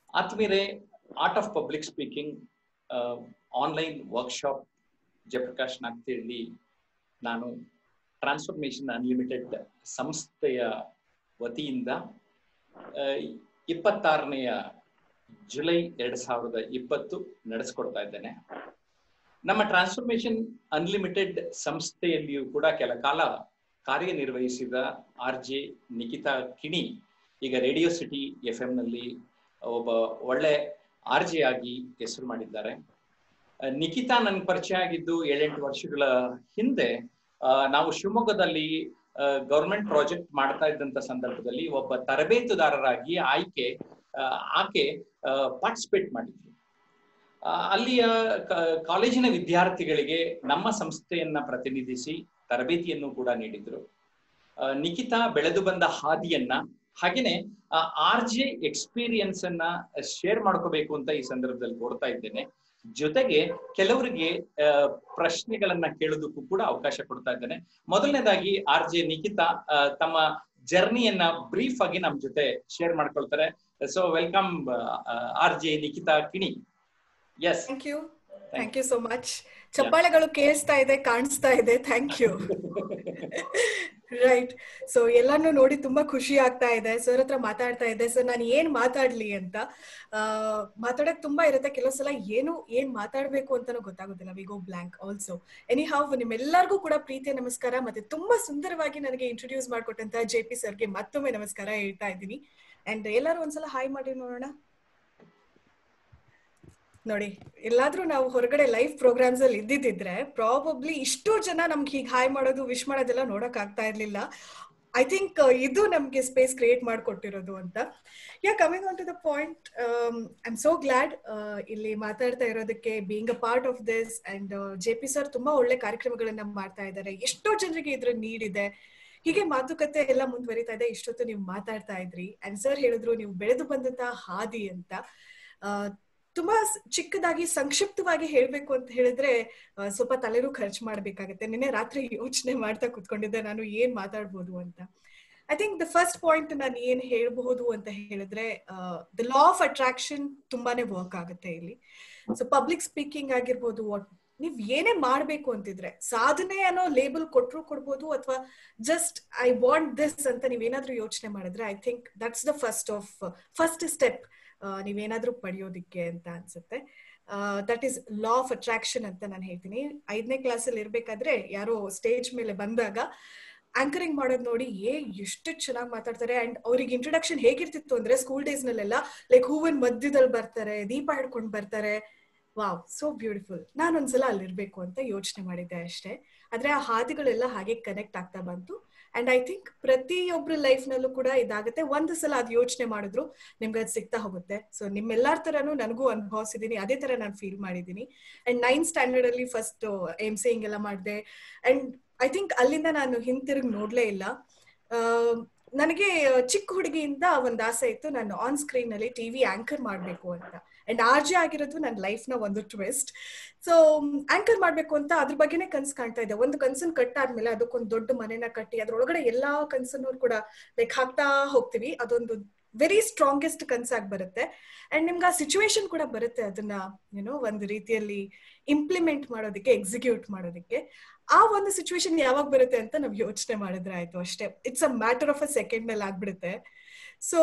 ಆತ್ಮೀರೆ art of public speaking online workshop Jayaprakash Nagathihalli ನಾನು transformation unlimited ಸಂಸ್ಥೆಯ ವತಿಯಿಂದ ಇಪ್ಪತ್ತಾರನೆಯ ಜುಲೈ ಎರಡ್ ಸಾವಿರದ ಇಪ್ಪತ್ತು ನಡೆಸ್ಕೊಡ್ತಾ ಇದ್ದೇನೆ ನಮ್ಮ ಟ್ರಾನ್ಸ್ಫಾರ್ಮೇಶನ್ ಅನ್ಲಿಮಿಟೆಡ್ ಸಂಸ್ಥೆಯಲ್ಲಿಯೂ ಕೂಡ ಕೆಲ ಕಾಲ ಕಾರ್ಯನಿರ್ವಹಿಸಿದ ಆರ್ ಜೆ ನಿಖಿತಾ ಕಿಣಿ ಈಗ ರೇಡಿಯೋ ಸಿಟಿ ಎಫ್ ಎಂ ನಲ್ಲಿ ಒಬ್ಬ ಒಳ್ಳೆ ಆರ್ ಜೆ ಆಗಿ ಹೆಸರು ಮಾಡಿದ್ದಾರೆ ನಿಖಿತಾ ನನ್ಗೆ ಪರಿಚಯ ಆಗಿದ್ದು ಏಳೆಂಟು ವರ್ಷಗಳ ಹಿಂದೆ ನಾವು ಶಿವಮೊಗ್ಗದಲ್ಲಿ ಗವರ್ಮೆಂಟ್ ಪ್ರಾಜೆಕ್ಟ್ ಮಾಡ್ತಾ ಇದ್ದಂತ ಸಂದರ್ಭದಲ್ಲಿ ಒಬ್ಬ ತರಬೇತುದಾರರಾಗಿ ಆಯ್ಕೆ ಆಕೆ ಪಾರ್ಟಿಸಿಪೇಟ್ ಮಾಡಿದ್ರು ಅಲ್ಲಿಯ ಕಾಲೇಜಿನ ವಿದ್ಯಾರ್ಥಿಗಳಿಗೆ ನಮ್ಮ ಸಂಸ್ಥೆಯನ್ನ ಪ್ರತಿನಿಧಿಸಿ ತರಬೇತಿಯನ್ನು ಕೂಡ ನೀಡಿದ್ರು ನಿಖಿತಾ ಬೆಳೆದು ಬಂದ ಹಾದಿಯನ್ನ ಹಾಗೇನೆ ಆರ್ ಜೆ ಎಕ್ಸ್ಪೀರಿಯನ್ಸ್ ಅನ್ನ ಶೇರ್ ಮಾಡ್ಕೋಬೇಕು ಅಂತ ಈ ಸಂದರ್ಭದಲ್ಲಿ ಕೋರ್ತಾ ಇದ್ದೇನೆ ಜೊತೆಗೆ ಕೆಲವರಿಗೆ ಪ್ರಶ್ನೆಗಳನ್ನ ಕೇಳೋದಕ್ಕೂ ಕೂಡ ಅವಕಾಶ ಕೊಡ್ತಾ ಇದ್ದೇನೆ ಮೊದಲನೇದಾಗಿ ಆರ್ ಜೆ ನಿಖಿತಾ ತಮ್ಮ ಜರ್ನಿಯನ್ನ ಬ್ರೀಫ್ ಆಗಿ ನಮ್ ಜೊತೆ ಶೇರ್ ಮಾಡ್ಕೊಳ್ತಾರೆ so welcome R J Nikhita Kini yes thank you thank you so much ಚಪ್ಪಾಳೆಗಳು ಕೇಳಿಸ್ತಾ ಇದೆ ಕಾಣಿಸ್ತಾ ಇದೆ ಥ್ಯಾಂಕ್ ಯು ರೈಟ್ ಸೊ ಎಲ್ಲಾನು ನೋಡಿ ತುಂಬಾ ಖುಷಿ ಆಗ್ತಾ ಇದೆ ಸರ್ ಹತ್ರ ಮಾತಾಡ್ತಾ ಇದ್ದೆ ಸರ್ ನಾನು ಏನ್ ಮಾತಾಡ್ಲಿ ಅಂತ ಮಾತಾಡಕ್ ತುಂಬಾ ಇರುತ್ತೆ ಕೆಲವು ಸಲ ಏನು ಏನ್ ಮಾತಾಡ್ಬೇಕು ಅಂತಾನು ಗೊತ್ತಾಗೋದಿಲ್ಲ we go blank also anyhow ನಿಮ್ಮೆಲ್ಲರಿಗೂ ಕೂಡ ಪ್ರೀತಿಯ ನಮಸ್ಕಾರ ಮತ್ತೆ ತುಂಬಾ ಸುಂದರವಾಗಿ ನನಗೆ ಇಂಟ್ರೊಡ್ಯೂಸ್ ಮಾಡ್ಕೊಟ್ಟಂತ ಜೆ ಪಿ ಸರ್ಗೆ ಮತ್ತೊಮ್ಮೆ ನಮಸ್ಕಾರ ಹೇಳ್ತಾ ಇದ್ದೀನಿ ಅಂಡ್ ಎಲ್ಲರೂ ಒಂದ್ಸಲ ಹಾಯ್ ಮಾಡಿ ನೋಡೋಣ ನೋಡಿ ಎಲ್ಲಾದ್ರೂ ನಾವು ಹೊರಗಡೆ ಲೈವ್ ಪ್ರೋಗ್ರಾಮ್ಸ್ ಅಲ್ಲಿ ಇದ್ದಿದ್ರೆ ಪ್ರಾಬಬ್ಲಿ ಇಷ್ಟು ಜನ ನಮ್ಗೆ ಹೀಗೆ ಹಾಯ್ ಮಾಡೋದು ವಿಶ್ ಮಾಡೋದೆಲ್ಲ ನೋಡಕ್ ಆಗ್ತಾ ಇರ್ಲಿಲ್ಲ ಐ ಥಿಂಕ್ ಇದು ನಮ್ಗೆ ಸ್ಪೇಸ್ ಕ್ರಿಯೇಟ್ ಮಾಡ್ಕೊಟ್ಟಿರೋದು ಅಂತ yeah coming on to the point I am so glad ಇಲ್ಲಿ ಮಾತಾಡ್ತಾ ಇರೋದಕ್ಕೆ being a part of this and J P sir ತುಂಬಾ ಒಳ್ಳೆ ಕಾರ್ಯಕ್ರಮಗಳನ್ನ ಮಾಡ್ತಾ ಇದ್ದಾರೆ ಎಷ್ಟೋ ಜನರಿಗೆ ಇದ್ರ ನೀಡಿದೆ ಹೀಗೆ ಮಾತುಕತೆ ಎಲ್ಲ ಮುಂದುವರಿತಾ ಇದೆ ಇಷ್ಟೊತ್ತು ನೀವು ಮಾತಾಡ್ತಾ ಇದ್ರಿ ಅಂಡ್ ಸರ್ ಹೇಳಿದ್ರು ನೀವು ಬೆಳೆದು ಬಂದಂತಹ ಹಾದಿ ಅಂತ ತುಂಬಾ ಚಿಕ್ಕದಾಗಿ ಸಂಕ್ಷಿಪ್ತವಾಗಿ ಹೇಳ್ಬೇಕು ಅಂತ ಹೇಳಿದ್ರೆ ಸ್ವಲ್ಪ ತಲೆನೂ ಖರ್ಚು ಮಾಡ್ಬೇಕಾಗತ್ತೆ ನಿನ್ನೆ ರಾತ್ರಿ ಯೋಚನೆ ಮಾಡ್ತಾ ಕುತ್ಕೊಂಡಿದ್ದೆ ನಾನು ಏನ್ ಮಾತಾಡ್ಬೋದು ಅಂತ I think the first point ನಾನು ಏನ್ ಹೇಳ್ಬಹುದು ಅಂತ ಹೇಳಿದ್ರೆ ದ ಲಾ ಆಫ್ ಅಟ್ರಾಕ್ಷನ್ ತುಂಬಾನೇ ವರ್ಕ್ ಆಗುತ್ತೆ ಇಲ್ಲಿ ಸೊ ಪಬ್ಲಿಕ್ ಸ್ಪೀಕಿಂಗ್ ಆಗಿರ್ಬೋದು ನೀವ್ ಏನೇ ಮಾಡ್ಬೇಕು ಅಂತಿದ್ರೆ ಸಾಧನೆ ಅನ್ನೋ ಲೇಬಲ್ ಕೊಟ್ರು ಕೊಡ್ಬೋದು ಅಥವಾ ಜಸ್ಟ್ ಐ ವಾಂಟ್ ದಿಸ್ ಅಂತ ನೀವೇನಾದ್ರೂ ಯೋಚನೆ ಮಾಡಿದ್ರೆ I think that's the first of first step ನೀವೇನಾದ್ರೂ ಪಡೆಯೋದಿಕ್ಕೆ ಅಂತ ಅನ್ಸುತ್ತೆ that is law of attraction ಅಂತ ನಾನು ಹೇಳ್ತೀನಿ ಐದನೇ ಕ್ಲಾಸಲ್ಲಿ ಇರ್ಬೇಕಾದ್ರೆ ಯಾರೋ ಸ್ಟೇಜ್ ಮೇಲೆ ಬಂದಾಗ ಆಂಕರಿಂಗ್ ಮಾಡೋದ್ ನೋಡಿ ಏ ಎಷ್ಟು ಚೆನ್ನಾಗಿ ಮಾತಾಡ್ತಾರೆ ಅಂಡ್ ಅವ್ರಿಗೆ ಇಂಟ್ರೊಡಕ್ಷನ್ ಹೇಗಿರ್ತಿತ್ತು ಅಂದ್ರೆ ಸ್ಕೂಲ್ ಡೇಸ್ ನಲ್ಲೆಲ್ಲ ಲೈಕ್ ಹೂವಿನ ಮಧ್ಯದಲ್ಲಿ ಬರ್ತಾರೆ ದೀಪ ಹಿಡ್ಕೊಂಡು ಬರ್ತಾರೆ ವಾವ್ ಸೋ ಬ್ಯೂಟಿಫುಲ್ ನಾನೊಂದ್ಸಲ ಅಲ್ಲಿರ್ಬೇಕು ಅಂತ ಯೋಚನೆ ಮಾಡಿದ್ದೆ ಅಷ್ಟೇ ಆದ್ರೆ ಆ ಹಾದಿಗಳೆಲ್ಲ ಹಾಗೆ ಕನೆಕ್ಟ್ ಆಗ್ತಾ ಬಂತು ಅಂಡ್ ಐ ಥಿಂಕ್ ಪ್ರತಿಯೊಬ್ರ ಲೈಫ್ ನಲ್ಲೂ ಕೂಡ ಇದಾಗುತ್ತೆ ಒಂದು ಸಲ ಅದ್ ಯೋಚನೆ ಮಾಡಿದ್ರು ನಿಮ್ಗೆ ಅದು ಸಿಗ್ತಾ ಹೋಗುತ್ತೆ ಸೊ ನಿಮ್ಮೆಲ್ಲಾರ ತರನು ನನಗೂ ಅನುಭವಿಸಿದೀನಿ ಅದೇ ತರ ನಾನು ಫೀಲ್ ಮಾಡಿದೀನಿ ಅಂಡ್ ನೈನ್ ಸ್ಟ್ಯಾಂಡರ್ಡ್ ಅಲ್ಲಿ ಫಸ್ಟ್ ಎಮ್ ಸಿ ಎಲ್ಲ ಮಾಡಿದೆ ಅಂಡ್ ಐ ಥಿಂಕ್ ಅಲ್ಲಿಂದ ನಾನು ಹಿಂತಿರುಗಿ ನೋಡ್ಲೇ ಇಲ್ಲ ನನಗೆ ಚಿಕ್ಕ ಹುಡುಗಿಯಿಂದ ಒಂದ್ ಆಸೆ ಇತ್ತು ನಾನು ಆನ್ ಸ್ಕ್ರೀನ್ ಅಲ್ಲಿ ಟಿವಿ ಆಂಕರ್ ಮಾಡ್ಬೇಕು ಅಂತ ಅಂಡ್ ಆರ್ ಜೆ ಆಗಿರೋದು ನನ್ನ ಲೈಫ್ ನ ಒಂದು ಟ್ವಿಸ್ಟ್ ಸೊ ಆಂಕರ್ ಮಾಡ್ಬೇಕು ಅಂತ ಅದ್ರ ಬಗ್ಗೆನೇ ಕನ್ಸು ಕಾಣ್ತಾ ಇದೆ ಒಂದು ಕನ್ಸನ್ ಕಟ್ಟಾದ್ಮೇಲೆ ಅದಕ್ಕೊಂದು ದೊಡ್ಡ ಮನೆನ ಕಟ್ಟಿ ಅದ್ರೊಳಗಡೆ ಎಲ್ಲಾ ಕನ್ಸನ್ನು ಕೂಡ ಲೈಕ್ ಹಾಕ್ತಾ ಹೋಗ್ತೀವಿ ಅದೊಂದು ವೆರಿ ಸ್ಟ್ರಾಂಗೆಸ್ಟ್ ಕನ್ಸಾಗಿ ಬರುತ್ತೆ ಅಂಡ್ ನಿಮ್ಗೆ ಆ ಸಿಚುವೇಶನ್ ಕೂಡ ಬರುತ್ತೆ ಅದನ್ನ ಏನೋ ಒಂದು ರೀತಿಯಲ್ಲಿ ಇಂಪ್ಲಿಮೆಂಟ್ ಮಾಡೋದಕ್ಕೆ ಎಕ್ಸಿಕ್ಯೂಟ್ ಮಾಡೋದಕ್ಕೆ ಆ ಒಂದು ಸಿಚುವೇಶನ್ ಯಾವಾಗ ಬರುತ್ತೆ ಅಂತ ನಾವ್ ಯೋಚನೆ ಮಾಡಿದ್ರೆ ಆಯ್ತು ಅಷ್ಟೇ it's a matter of a second ನಲ್ಲಿ ಆಗ್ಬಿಡುತ್ತೆ ಸೊ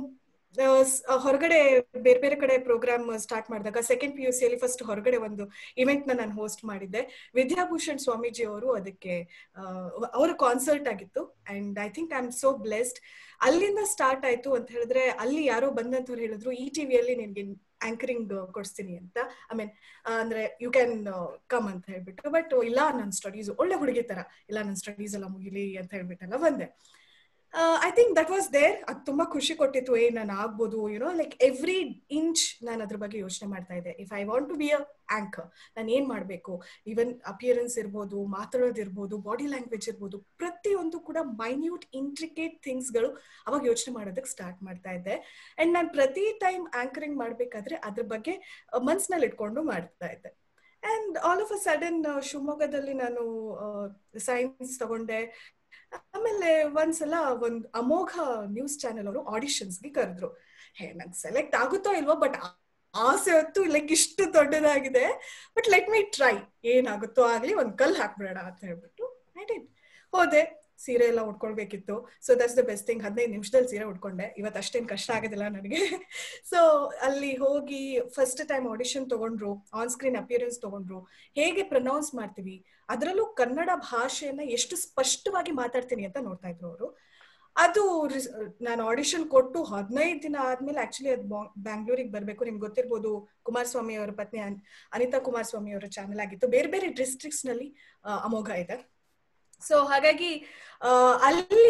ಹೊರಗಡೆ ಬೇರೆ ಬೇರೆ ಕಡೆ ಪ್ರೋಗ್ರಾಮ್ ಸ್ಟಾರ್ಟ್ ಮಾಡಿದಾಗ ಸೆಕೆಂಡ್ ಪಿ ಯು ಸಿ ಅಲ್ಲಿ ಫಸ್ಟ್ ಹೊರಗಡೆ ಒಂದು ಇವೆಂಟ್ ನ ನಾನು ಹೋಸ್ಟ್ ಮಾಡಿದ್ದೆ ವಿದ್ಯಾಭೂಷಣ್ ಸ್ವಾಮೀಜಿ ಅವರು ಅದಕ್ಕೆ ಅವರ ಕಾನ್ಸರ್ಟ್ ಆಗಿತ್ತು and I think I am so blessed ಅಲ್ಲಿಂದ ಸ್ಟಾರ್ಟ್ ಆಯ್ತು ಅಂತ ಹೇಳಿದ್ರೆ ಅಲ್ಲಿ ಯಾರೋ ಬಂದಂತವ್ರು ಹೇಳಿದ್ರು ಈ ಟಿವಿಯಲ್ಲಿ ನಿನ್ಗೆ ಆಂಕರಿಂಗ್ ಕೊಡಿಸ್ತೀನಿ ಅಂತ ಐ ಮೀನ್ ಅಂದ್ರೆ ಯು ಕ್ಯಾನ್ ಕಮ್ ಅಂತ ಹೇಳ್ಬಿಟ್ಟು ಬಟ್ ಇಲ್ಲ ನನ್ನ ಸ್ಟಡೀಸ್ ಒಳ್ಳೆ ಹುಡುಗಿ ತರ ಇಲ್ಲ ನನ್ನ ಸ್ಟಡೀಸ್ ಎಲ್ಲ ಮುಗಿಲಿ ಅಂತ ಹೇಳ್ಬಿಟ್ಟೆಲ್ಲ ಬಂದೆ I think that was there ಅದು ತುಂಬಾ ಖುಷಿ ಕೊಟ್ಟಿತ್ತು ಏ ನಾನು ಆಗ್ಬೋದು ಯುನೋ ಲೈಕ್ ಎವ್ರಿ ಇಂಚ್ ನಾನು ಅದ್ರ ಬಗ್ಗೆ ಯೋಚನೆ ಮಾಡ್ತಾ ಇದ್ದೆ if I want to be a anchor ನಾನು ಏನ್ ಮಾಡ್ಬೇಕು ಈವನ್ ಅಪಿಯರೆನ್ಸ್ ಇರ್ಬೋದು ಮಾತಾಡೋದಿರ್ಬೋದು ಬಾಡಿ ಲ್ಯಾಂಗ್ವೇಜ್ ಇರ್ಬೋದು ಪ್ರತಿಯೊಂದು ಕೂಡ ಮೈನ್ಯೂಟ್ ಇಂಟ್ರಿಕೇಟ್ ಥಿಂಗ್ಸ್ಗಳು ಅವಾಗ ಯೋಚನೆ ಮಾಡೋದಕ್ಕೆ ಸ್ಟಾರ್ಟ್ ಮಾಡ್ತಾ ಇದ್ದೆ ಅಂಡ್ ನಾನು ಪ್ರತಿ ಟೈಮ್ ಆಂಕರಿಂಗ್ ಮಾಡ್ಬೇಕಾದ್ರೆ ಅದ್ರ ಬಗ್ಗೆ ಮನ್ಸ್ನಲ್ಲಿ ಇಟ್ಕೊಂಡು ಮಾಡ್ತಾ ಇದ್ದೆ and all of a sudden ಶಿವಮೊಗ್ಗದಲ್ಲಿ ನಾನು ಸೈನ್ಸ್ ತಗೊಂಡೆ ಆಮೇಲೆ ಒಂದ್ಸಲ ಒಂದ್ ಅಮೋಘ ನ್ಯೂಸ್ ಚಾನೆಲ್ ಅವರು ಆಡಿಷನ್ಸ್ಗೆ ಕರೆದ್ರು ಹೇ ನಂಗೆ ಸೆಲೆಕ್ಟ್ ಆಗುತ್ತೋ ಇಲ್ವೋ ಬಟ್ ಆಸೆ ಹೊತ್ತು ಲೈಕ್ ಇಷ್ಟು ದೊಡ್ಡದಾಗಿದೆ ಬಟ್ ಲೆಟ್ ಮೀ ಟ್ರೈ ಏನಾಗುತ್ತೋ ಆಗ್ಲಿ ಒಂದ್ ಕಲ್ ಹಾಕ್ಬಿಡೋಣ ಅಂತ ಹೇಳ್ಬಿಟ್ಟು ಐ ಡಿಡ್ ಹೋದೆ ಸೀರೆ ಎಲ್ಲ ಉಟ್ಕೊಳ್ಬೇಕಿತ್ತು so that's the best thing ಹದಿನೈದು ನಿಮಿಷದಲ್ಲಿ ಸೀರೆ ಉಟ್ಕೊಂಡೆ ಇವತ್ತು ಅಷ್ಟೇನು ಕಷ್ಟ ಆಗೋದಿಲ್ಲ ನನಗೆ ಸೊ ಅಲ್ಲಿ ಹೋಗಿ ಫಸ್ಟ್ ಟೈಮ್ ಆಡಿಷನ್ ತಗೊಂಡ್ರು ಆನ್ ಸ್ಕ್ರೀನ್ ಅಪಿಯರೆನ್ಸ್ ತಗೊಂಡ್ರು ಹೇಗೆ ಪ್ರೊನೌನ್ಸ್ ಮಾಡ್ತೀವಿ ಅದರಲ್ಲೂ ಕನ್ನಡ ಭಾಷೆಯನ್ನ ಎಷ್ಟು ಸ್ಪಷ್ಟವಾಗಿ ಮಾತಾಡ್ತೀನಿ ಅಂತ ನೋಡ್ತಾ ಇದ್ರು ಅವರು ಅದು ನಾನು ಆಡಿಷನ್ ಕೊಟ್ಟು ಹದಿನೈದು ದಿನ ಆದ್ಮೇಲೆ ಆಕ್ಚುಲಿ ಅದು ಬ್ಯಾಂಗ್ಳೂರಿಗೆ ಬರಬೇಕು ನಿಮ್ಗೆ ಗೊತ್ತಿರ್ಬೋದು ಕುಮಾರಸ್ವಾಮಿ ಅವರ ಪತ್ನಿ ಅನಿತಾ ಕುಮಾರಸ್ವಾಮಿ ಅವರ ಚಾನೆಲ್ ಆಗಿತ್ತು ಬೇರೆ ಬೇರೆ ಡಿಸ್ಟ್ರಿಕ್ಟ್ಸ್ ನಲ್ಲಿ ಅಮೋಘ ಇದೆ ಸೊ ಹಾಗಾಗಿ ಅಲ್ಲಿ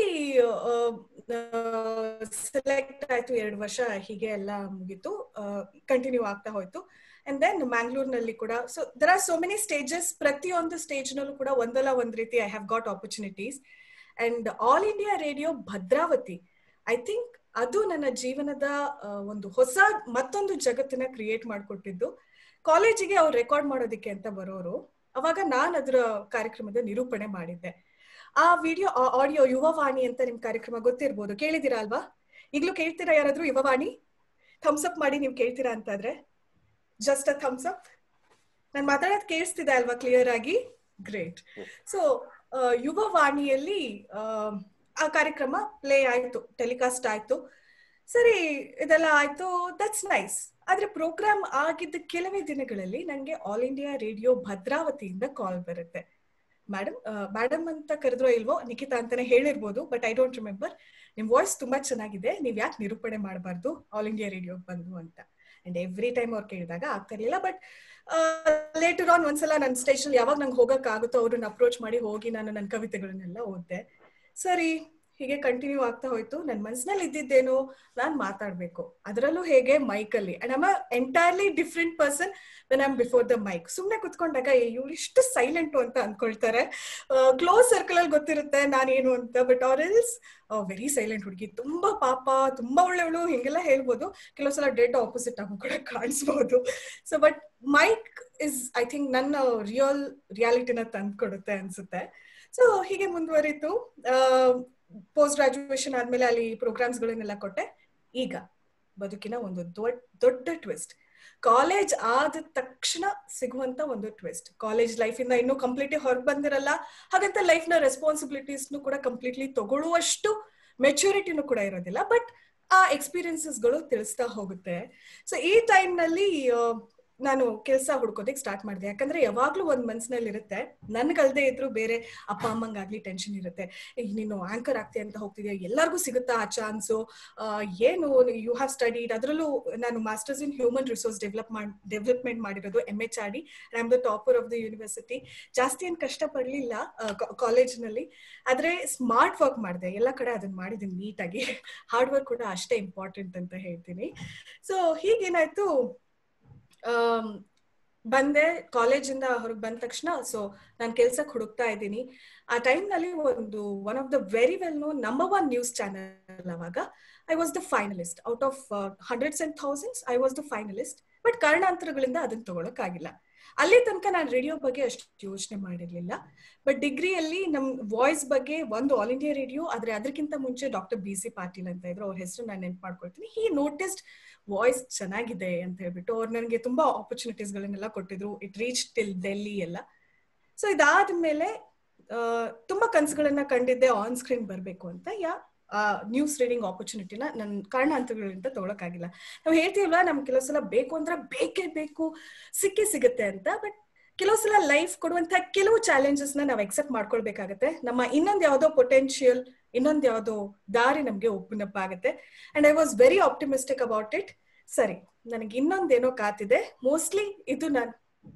ಸೆಲೆಕ್ಟ್ ಆಯ್ತು ಎರಡು ವರ್ಷ ಹೀಗೆ ಎಲ್ಲ ಮುಗೀತು ಕಂಟಿನ್ಯೂ ಆಗ್ತಾ ಹೋಯ್ತು ಅಂಡ್ ದೆನ್ ಮ್ಯಾಂಗ್ಳೂರ್ನಲ್ಲಿ ಕೂಡ so there are so many stages ಪ್ರತಿಯೊಂದು ಸ್ಟೇಜ್ ನಲ್ಲೂ ಕೂಡ ಒಂದಲ್ಲ ಒಂದ್ ರೀತಿ I have got opportunities and All India Radio Bhadravathi I think ಅದು ನನ್ನ ಜೀವನದ ಒಂದು ಹೊಸ ಮತ್ತೊಂದು ಜಗತ್ತನ್ನ ಕ್ರಿಯೇಟ್ ಮಾಡಿಕೊಟ್ಟಿದ್ದು ಕಾಲೇಜಿಗೆ ಅವ್ರು ರೆಕಾರ್ಡ್ ಮಾಡೋದಿಕ್ಕೆ ಅಂತ ಬರೋರು ಅವಾಗ ನಾನು ಅದರ ಕಾರ್ಯಕ್ರಮದ ನಿರೂಪಣೆ ಮಾಡಿದ್ದೆ ಆ ವಿಡಿಯೋ ಆಡಿಯೋ ಯುವವಾಣಿ ಅಂತ ನಿಮ್ ಕಾರ್ಯಕ್ರಮ ಗೊತ್ತಿರ್ಬೋದು ಕೇಳಿದಿರಾ ಅಲ್ವಾ ಈಗ್ಲೂ ಕೇಳ್ತೀರಾ ಯಾರಾದ್ರೂ ಯುವವಾಣಿ ಥಮ್ಸ್ ಅಪ್ ಮಾಡಿ ನೀವು ಕೇಳ್ತೀರಾ ಅಂತಾದ್ರೆ ಜಸ್ಟ್ ಅ ಥಮ್ಸ್ ಅಪ್ ನಾನು ಮಾತಾಡೋದು ಕೇಳಿಸ್ತಿದೆ ಅಲ್ವಾ ಕ್ಲಿಯರ್ ಆಗಿ ಗ್ರೇಟ್ ಸೊ ಯುವವಾಣಿಯಲ್ಲಿ ಆ ಕಾರ್ಯಕ್ರಮ ಪ್ಲೇ ಆಯ್ತು ಟೆಲಿಕಾಸ್ಟ್ ಆಯ್ತು ಸರಿ ಇದೆಲ್ಲ ಆಯ್ತು ದಟ್ಸ್ ನೈಸ್ ಆದ್ರೆ ಪ್ರೋಗ್ರಾಮ್ ಆಗಿದ್ದ ಕೆಲವೇ ದಿನಗಳಲ್ಲಿ ನನಗೆ ಆಲ್ ಇಂಡಿಯಾ ರೇಡಿಯೋ ಭದ್ರಾವತಿಯಿಂದ ಕಾಲ್ ಬರುತ್ತೆ ಮೇಡಮ್ ಮೇಡಮ್ ಅಂತ ಕರೆದ್ರೋ ಇಲ್ವೋ ನಿಖಿತಾ ಅಂತಾನೆ ಹೇಳಿರ್ಬೋದು ಬಟ್ ಐ ಡೋಂಟ್ ರಿಮೆಂಬರ್ ನಿಮ್ ವಾಯ್ಸ್ ತುಂಬಾ ಚೆನ್ನಾಗಿದೆ ನೀವ್ ಯಾಕೆ ನಿರೂಪಣೆ ಮಾಡಬಾರ್ದು ಆಲ್ ಇಂಡಿಯಾ ರೇಡಿಯೋ ಬಂದು ಅಂತ ಅಂಡ್ ಎವ್ರಿ ಟೈಮ್ ಅವ್ರು ಕೇಳಿದಾಗ ಆಗ್ತಾ ಇರ್ಲಿಲ್ಲ ಬಟ್ ಲೇಟರ್ ಆನ್ ಒಂದ್ಸಲ ನನ್ನ ಸ್ಟೇಷನ್ ಯಾವಾಗ ನಂಗೆ ಹೋಗಕ್ ಆಗುತ್ತೋ ಅವ್ರನ್ನ ಅಪ್ರೋಚ್ ಮಾಡಿ ಹೋಗಿ ನಾನು ನನ್ನ ಕವಿತೆಗಳನ್ನೆಲ್ಲ ಓದ್ದೆ ಸರಿ ಹೀಗೆ ಕಂಟಿನ್ಯೂ ಆಗ್ತಾ ಹೋಯ್ತು ನನ್ನ ಮನ್ಸಿನಲ್ಲಿ ಇದ್ದಿದ್ದೇನು ನಾನ್ ಮಾತಾಡ್ಬೇಕು ಅದರಲ್ಲೂ ಹೇಗೆ ಮೈಕ್ ಅಲ್ಲಿ and am entirely different person when am before the mic ಸುಮ್ನೆ ಕುತ್ಕೊಂಡಾಗ ಇವ್ರು ಇಷ್ಟು ಸೈಲೆಂಟು ಅಂತ ಅನ್ಕೊಳ್ತಾರೆ ಕ್ಲೋಸ್ ಸರ್ಕಲ್ ಅಲ್ಲಿ ಗೊತ್ತಿರುತ್ತೆ ನಾನೇನು ಅಂತ but or else very silent ಹುಡುಗಿ ತುಂಬಾ ಪಾಪ ತುಂಬಾ ಒಳ್ಳೆವಳು ಹಿಂಗೆಲ್ಲ ಹೇಳ್ಬೋದು ಕೆಲವು ಸಲ ಡೇಟ್ ಆಪೋಸಿಟ್ ಆಗೋ ಕೂಡ ಕಾಣಿಸ್ಬೋದು so but mic is I think ನನ್ನ ರಿಯಲ್ ರಿಯಾಲಿಟಿನ ತಂದ್ಕೊಡುತ್ತೆ ಅನ್ಸುತ್ತೆ ಸೊ ಹೀಗೆ ಮುಂದುವರಿತು ಪೋಸ್ಟ್ ಗ್ರಾಜುಯೇಷನ್ ಆದ್ಮೇಲೆ ಅಲ್ಲಿ ಪ್ರೋಗ್ರಾಮ್ಸ್ ಗಳನ್ನೆಲ್ಲ ಕೊಟ್ಟೆ ಈಗ ಬದುಕಿನ ಒಂದು ದೊಡ್ಡ ದೊಡ್ಡ ಟ್ವಿಸ್ಟ್ ಕಾಲೇಜ್ ಆದ ತಕ್ಷಣ ಸಿಗುವಂತ ಒಂದು ಟ್ವಿಸ್ಟ್ ಕಾಲೇಜ್ ಲೈಫ್ ಇಂದ ಇನ್ನೂ ಕಂಪ್ಲೀಟ್ಲಿ ಹೊರಗೆ ಬಂದಿರಲ್ಲ ಹಾಗಂತ ಲೈಫ್ ನ ರೆಸ್ಪಾನ್ಸಿಬಿಲಿಟೀಸ್ನು ಕೂಡ ಕಂಪ್ಲೀಟ್ಲಿ ತಗೊಳ್ಳುವಷ್ಟು ಮೆಚುರಿಟಿನೂ ಕೂಡ ಇರೋದಿಲ್ಲ ಬಟ್ ಆ ಎಕ್ಸ್ಪೀರಿಯನ್ಸಸ್ಗಳು ತಿಳಿಸ್ತಾ ಹೋಗುತ್ತೆ ಸೊ ಈ ಟೈಮ್ ನಲ್ಲಿ ನಾನು ಕೆಲಸ ಹುಡ್ಕೋದಕ್ಕೆ ಸ್ಟಾರ್ಟ್ ಮಾಡಿದೆ ಯಾಕಂದ್ರೆ ಯಾವಾಗ್ಲೂ ಒಂದ್ ಮನ್ಸಿನಲ್ಲಿ ಇರುತ್ತೆ ನನ್ಗಲ್ದೇ ಇದ್ರು ಬೇರೆ ಅಪ್ಪ ಅಮ್ಮಂಗಾಗ್ಲಿ ಟೆನ್ಷನ್ ಇರುತ್ತೆ ನೀನು ಆಂಕರ್ ಆಗ್ತೀಯ ಅಂತ ಹೋಗ್ತಿದ್ಯಾ ಎಲ್ಲರಿಗೂ ಸಿಗುತ್ತಾ ಆ ಚಾನ್ಸು ಏನು ಯು ಹ್ಯಾವ್ ಸ್ಟಡಿಡ್ ಅದರಲ್ಲೂ ನಾನು masters in human resource develop ಮಾಡಿ ಡೆವಲಪ್ಮೆಂಟ್ ಮಾಡಿರೋದು M H R D I am the topper of the university ಜಾಸ್ತಿ ಏನ್ ಕಷ್ಟ ಪಡ್ಲಿಲ್ಲ ಕಾಲೇಜ್ನಲ್ಲಿ ಆದ್ರೆ ಸ್ಮಾರ್ಟ್ ವರ್ಕ್ ಮಾಡಿದೆ ಎಲ್ಲ ಕಡೆ ಅದನ್ನ ಮಾಡಿದ್ದೀನಿ ನೀಟಾಗಿ ಹಾರ್ಡ್ ವರ್ಕ್ ಕೂಡ ಅಷ್ಟೇ ಇಂಪಾರ್ಟೆಂಟ್ ಅಂತ ಹೇಳ್ತೀನಿ ಸೊ ಹೀಗೇನಾಯ್ತು ಬಂದೆ ಕಾಲೇಜಿಂದ ಹೊರಗೆ ಬಂದ ತಕ್ಷಣ ಸೊ ನಾನು ಕೆಲ್ಸಕ್ಕೆ ಹುಡುಕ್ತಾ ಇದ್ದೀನಿ ಆ ಟೈಮ್ ನಲ್ಲಿ ಒಂದು one of the very well know number one news channel ಅವಾಗ I was the finalist out of hundreds and thousands I was the finalist but ಕಾರಣಾಂತರಗಳಿಂದ ಅದನ್ನ ತಗೊಳಕ್ ಆಗಿಲ್ಲ ಅಲ್ಲಿ ತನಕ ನಾನು ರೇಡಿಯೋ ಬಗ್ಗೆ ಅಷ್ಟು ಯೋಚನೆ ಮಾಡಿರ್ಲಿಲ್ಲ ಬಟ್ ಡಿಗ್ರಿಯಲ್ಲಿ ನಮ್ ವಾಯ್ಸ್ ಬಗ್ಗೆ ಒಂದು ಆಲ್ ಇಂಡಿಯಾ ರೇಡಿಯೋ ಆದ್ರೆ ಅದಕ್ಕಿಂತ ಮುಂಚೆ ಡಾಕ್ಟರ್ ಬಿ ಸಿ ಪಾಟೀಲ್ ಅಂತ ಇದ್ರು ಅವ್ರ ಹೆಸರು ನಾನು ನೆನ್ಪು ಮಾಡ್ಕೊಳ್ತೀನಿ ಹಿ ನೋಟಿಸ್ಡ್ ವಾಯ್ಸ್ ಚೆನ್ನಾಗಿದೆ ಅಂತ ಹೇಳ್ಬಿಟ್ಟು ಅವ್ರು ನನಗೆ ತುಂಬಾ ಆಪರ್ಚುನಿಟೀಸ್ ಗಳನ್ನೆಲ್ಲ ಕೊಟ್ಟಿದ್ರು ಇಟ್ ರೀಚ್ ಟಿಲ್ ಡೆಲ್ಲಿ ಎಲ್ಲ ಸೊ ಇದಾದ್ಮೇಲೆ ತುಂಬಾ ಕನ್ಸುಗಳನ್ನ ಕಂಡಿದ್ದೆ ಆನ್ ಸ್ಕ್ರೀನ್ ಬರ್ಬೇಕು ಅಂತ ಯಾ ನ್ಯೂಸ್ ರೀಡಿಂಗ್ ಆಪರ್ಚುನಿಟಿನ ನನ್ನ ಕಾರಣಾಂತರಗಳಿಂದ ತಗೊಳಕ್ಕಾಗಿಲ್ಲ ನಾವು ಹೇಳ್ತೀವಲ್ವಾ ನಮ್ಗೆ ಕೆಲವು ಸಲ ಬೇಕು ಅಂದ್ರೆ ಬೇಕೇ ಬೇಕು ಸಿಕ್ಕೇ ಸಿಗುತ್ತೆ ಅಂತ ಬಟ್ ಕೆಲವು ಸಲ ಲೈಫ್ ಕೊಡುವಂತಹ ಕೆಲವು ಚಾಲೆಂಜಸ್ ನ ನಾವು ಎಕ್ಸೆಪ್ಟ್ ಮಾಡ್ಕೊಳ್ಬೇಕಾಗತ್ತೆ ನಮ್ಮ ಇನ್ನೊಂದ್ ಯಾವ್ದೋ ಪೊಟೆನ್ಶಿಯಲ್ ಇನ್ನೊಂದ್ ಯಾವ್ದೋ ದಾರಿ ನಮ್ಗೆ ಓಪನ್ ಅಪ್ ಆಗುತ್ತೆ and I was very optimistic about it ಸರಿ ನನಗೆ ಇನ್ನೊಂದೇನೋ ಕಾತಿದೆ ಮೋಸ್ಟ್ಲಿ ಇದು ನಾನು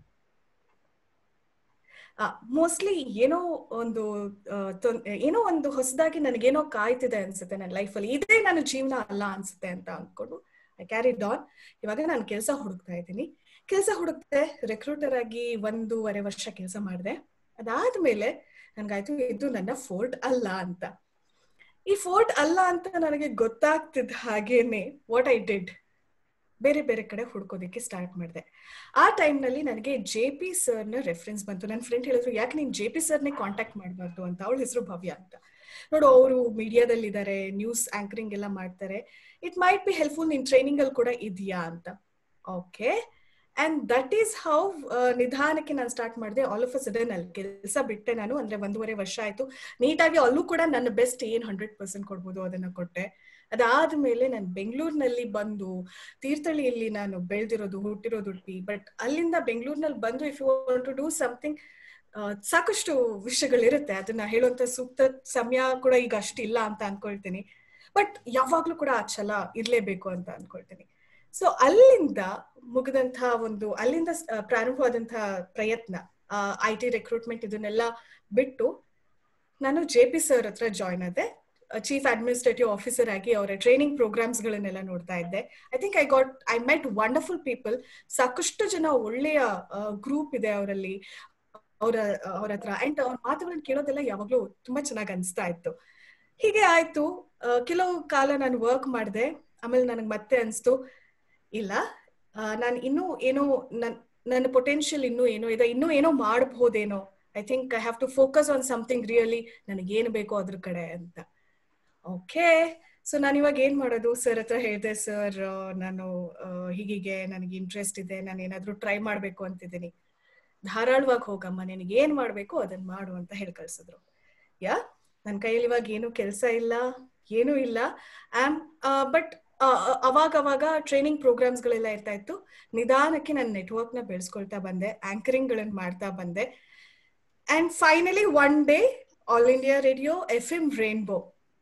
ಮೋಸ್ಟ್ಲಿ ಏನೋ ಒಂದು ಏನೋ ಒಂದು ಹೊಸದಾಗಿ ನನಗೇನೋ ಕಾಯ್ತಿದೆ ಅನ್ಸುತ್ತೆ ನನ್ನ ಲೈಫಲ್ಲಿ ಇದೇ ನನ್ನ ಜೀವನ ಅಲ್ಲ ಅನ್ಸುತ್ತೆ ಅಂತ ಅಂದ್ಕೊಂಡು ಐ ಕ್ಯಾರಿ ಡಾನ್ ಇವಾಗ ನಾನು ಕೆಲಸ ಹುಡುಕ್ತಾ ಇದ್ದೀನಿ ಕೆಲಸ ಹುಡುಕ್ತೆ ರೆಕ್ರೂಟರ್ ಆಗಿ ಒಂದೂವರೆ ವರ್ಷ ಕೆಲಸ ಮಾಡಿದೆ ಅದಾದ್ಮೇಲೆ ನನ್ಗಾಯ್ತು ಇದು ನನ್ನ ಫೋರ್ಟ್ ಅಲ್ಲ ಅಂತ ಈ ಫೋರ್ಟ್ ಅಲ್ಲ ಅಂತ ನನಗೆ ಗೊತ್ತಾಗ್ತಿದ್ದ ಹಾಗೇನೆ ವಾಟ್ ಐ ಡಿಡ್ ಬೇರೆ ಬೇರೆ ಕಡೆ ಹುಡ್ಕೋದಿಕ್ಕೆ ಸ್ಟಾರ್ಟ್ ಮಾಡಿದೆ ಆ ಟೈಮ್ನಲ್ಲಿ ನನಗೆ ಜೆ ಪಿ ಸರ್ನ ರೆಫರೆನ್ಸ್ ಬಂತು ನನ್ನ ಫ್ರೆಂಡ್ ಹೇಳಿದ್ರು ಯಾಕೆ ನೀನು ಜೆ ಪಿ ಸರ್ನೇ ಕಾಂಟ್ಯಾಕ್ಟ್ ಮಾಡಬಾರ್ದು ಅಂತ ಅವಳ ಹೆಸರು ಭವ್ಯ ಅಂತ ನೋಡು ಅವರು ಮೀಡಿಯಾದಲ್ಲಿ ಇದ್ದಾರೆ ನ್ಯೂಸ್ ಆಂಕರಿಂಗ್ ಎಲ್ಲ ಮಾಡ್ತಾರೆ ಇಟ್ ಮೈಟ್ ಬಿ ಹೆಲ್ಪ್ಫುಲ್ ನಿನ್ ಟ್ರೈನಿಂಗ್ ಅಲ್ಲಿ ಕೂಡ ಇದೆಯಾ ಅಂತ okay and that is how ನಿಧಾನಕ್ಕೆ ನಾನು ಸ್ಟಾರ್ಟ್ ಮಾಡಿದೆ ಆಲ್ ಆಫ್ ಅ ಸಡನ್ ಅಲ್ಲಿ ಕೆಲಸ ಬಿಟ್ಟೆ ನಾನು ಅಂದ್ರೆ ಒಂದೂವರೆ ವರ್ಷ ಆಯ್ತು ನೀಟಾಗಿ ಅಲ್ಲೂ ಕೂಡ ನನ್ನ ಬೆಸ್ಟ್ ಏನ್ ಹಂಡ್ರೆಡ್ ಪರ್ಸೆಂಟ್ ಕೊಡ್ಬೋದು ಅದನ್ನ ಕೊಟ್ಟೆ ಅದಾದ್ಮೇಲೆ ನಾನು ಬೆಂಗಳೂರಿನಲ್ಲಿ ಬಂದು ತೀರ್ಥಹಳ್ಳಿಯಲ್ಲಿ ನಾನು ಬೆಳೆದಿರೋದು ಹುಟ್ಟಿರೋದು ಉಡುಪಿ ಬಟ್ ಅಲ್ಲಿಂದ ಬೆಂಗಳೂರಿನಲ್ಲಿ ಬಂದು if you want to do something ಸಾಕಷ್ಟು ವಿಷಯಗಳಿರುತ್ತೆ ಅದನ್ನ ಹೇಳುವಂತ ಸೂಕ್ತ ಸಮಯ ಕೂಡ ಈಗ ಅಷ್ಟಿಲ್ಲ ಅಂತ ಅನ್ಕೊಳ್ತೀನಿ ಬಟ್ ಯಾವಾಗ್ಲೂ ಕೂಡ ಆ ಛಲ ಇರ್ಲೇಬೇಕು ಅಂತ ಅನ್ಕೊಳ್ತೀನಿ ಸೊ ಅಲ್ಲಿಂದ ಮುಗಿದಂತಹ ಒಂದು ಅಲ್ಲಿಂದ ಪ್ರಾರಂಭವಾದಂತಹ ಪ್ರಯತ್ನ ಐ ಟಿ ರೆಕ್ರೂಟ್ಮೆಂಟ್ ಇದನ್ನೆಲ್ಲ ಬಿಟ್ಟು ನಾನು ಜೆ ಪಿ ಸರ್ ಹತ್ರ ಜಾಯ್ನ್ ಆದೆ ಚೀಫ್ ಅಡ್ಮಿನಿಸ್ಟ್ರೇಟಿವ್ ಆಫೀಸರ್ ಆಗಿ ಅವರ ಟ್ರೈನಿಂಗ್ ಪ್ರೋಗ್ರಾಮ್ಸ್ ಗಳನ್ನೆಲ್ಲ ನೋಡ್ತಾ ಇದ್ದೆ I think I got I met wonderful people ಸಾಕಷ್ಟು ಜನ ಒಳ್ಳೆಯ ಗ್ರೂಪ್ ಇದೆ ಅವರಲ್ಲಿ ಅವರ ಅವ್ರ ಹತ್ರ ಅಂಡ್ ಅವ್ರ ಮಾತುಗಳನ್ನ ಕೇಳೋದೆಲ್ಲ ಯಾವಾಗ್ಲೂ ತುಂಬಾ ಚೆನ್ನಾಗಿ ಅನಿಸ್ತಾ ಇತ್ತು ಹೀಗೆ ಆಯ್ತು ಕೆಲವು ಕಾಲ ನಾನು ವರ್ಕ್ ಮಾಡಿದೆ ಆಮೇಲೆ ನನಗೆ ಮತ್ತೆ ಅನಿಸ್ತು ಇಲ್ಲ ನಾನು ಇನ್ನೂ ಏನೋ ನನ್ ನನ್ನ ಪೊಟೆನ್ಷಿಯಲ್ ಇನ್ನೂ ಏನೋ ಇದೆ ಇನ್ನೂ ಏನೋ ಮಾಡಬಹುದೇನೋ I think I have to focus on something really ನನಗೇನು ಬೇಕೋ ಅದ್ರ ಕಡೆ ಅಂತ ಓಕೆ ಸೊ ನಾನು ಇವಾಗ ಏನ್ ಮಾಡೋದು ಸರ್ ಹತ್ರ ಹೇಳಿದೆ ಸರ್ ನಾನು ಹೀಗೀಗೆ ನನಗೆ ಇಂಟ್ರೆಸ್ಟ್ ಇದೆ ನಾನು ಏನಾದ್ರೂ ಟ್ರೈ ಮಾಡ್ಬೇಕು ಅಂತಿದ್ದೀನಿ ಧಾರಾಳವಾಗಿ ಹೋಗಮ್ಮ ನಿನಗೆ ಏನ್ ಮಾಡ್ಬೇಕು ಅದನ್ನ ಮಾಡು ಅಂತ ಹೇಳಿ ಕಳ್ಸಿದ್ರು ಯಾ ನನ್ನ ಕೈಯಲ್ಲಿ ಇವಾಗ ಏನು ಕೆಲಸ ಇಲ್ಲ ಏನೂ ಇಲ್ಲ ಆಮ್ ಬಟ್ ಅವಾಗ ಅವಾಗ ಟ್ರೈನಿಂಗ್ ಪ್ರೋಗ್ರಾಮ್ಸ್ ಗಳೆಲ್ಲ ಇರ್ತಾ ಇತ್ತು ನಿಧಾನಕ್ಕೆ ನನ್ನ ನೆಟ್ವರ್ಕ್ ನ ಬೆಳೆಸ್ಕೊಳ್ತಾ ಬಂದೆ ಆಂಕರಿಂಗ್ ಗಳನ್ನ ಮಾಡ್ತಾ ಬಂದೆ and finally one day All India Radio F M Rainbow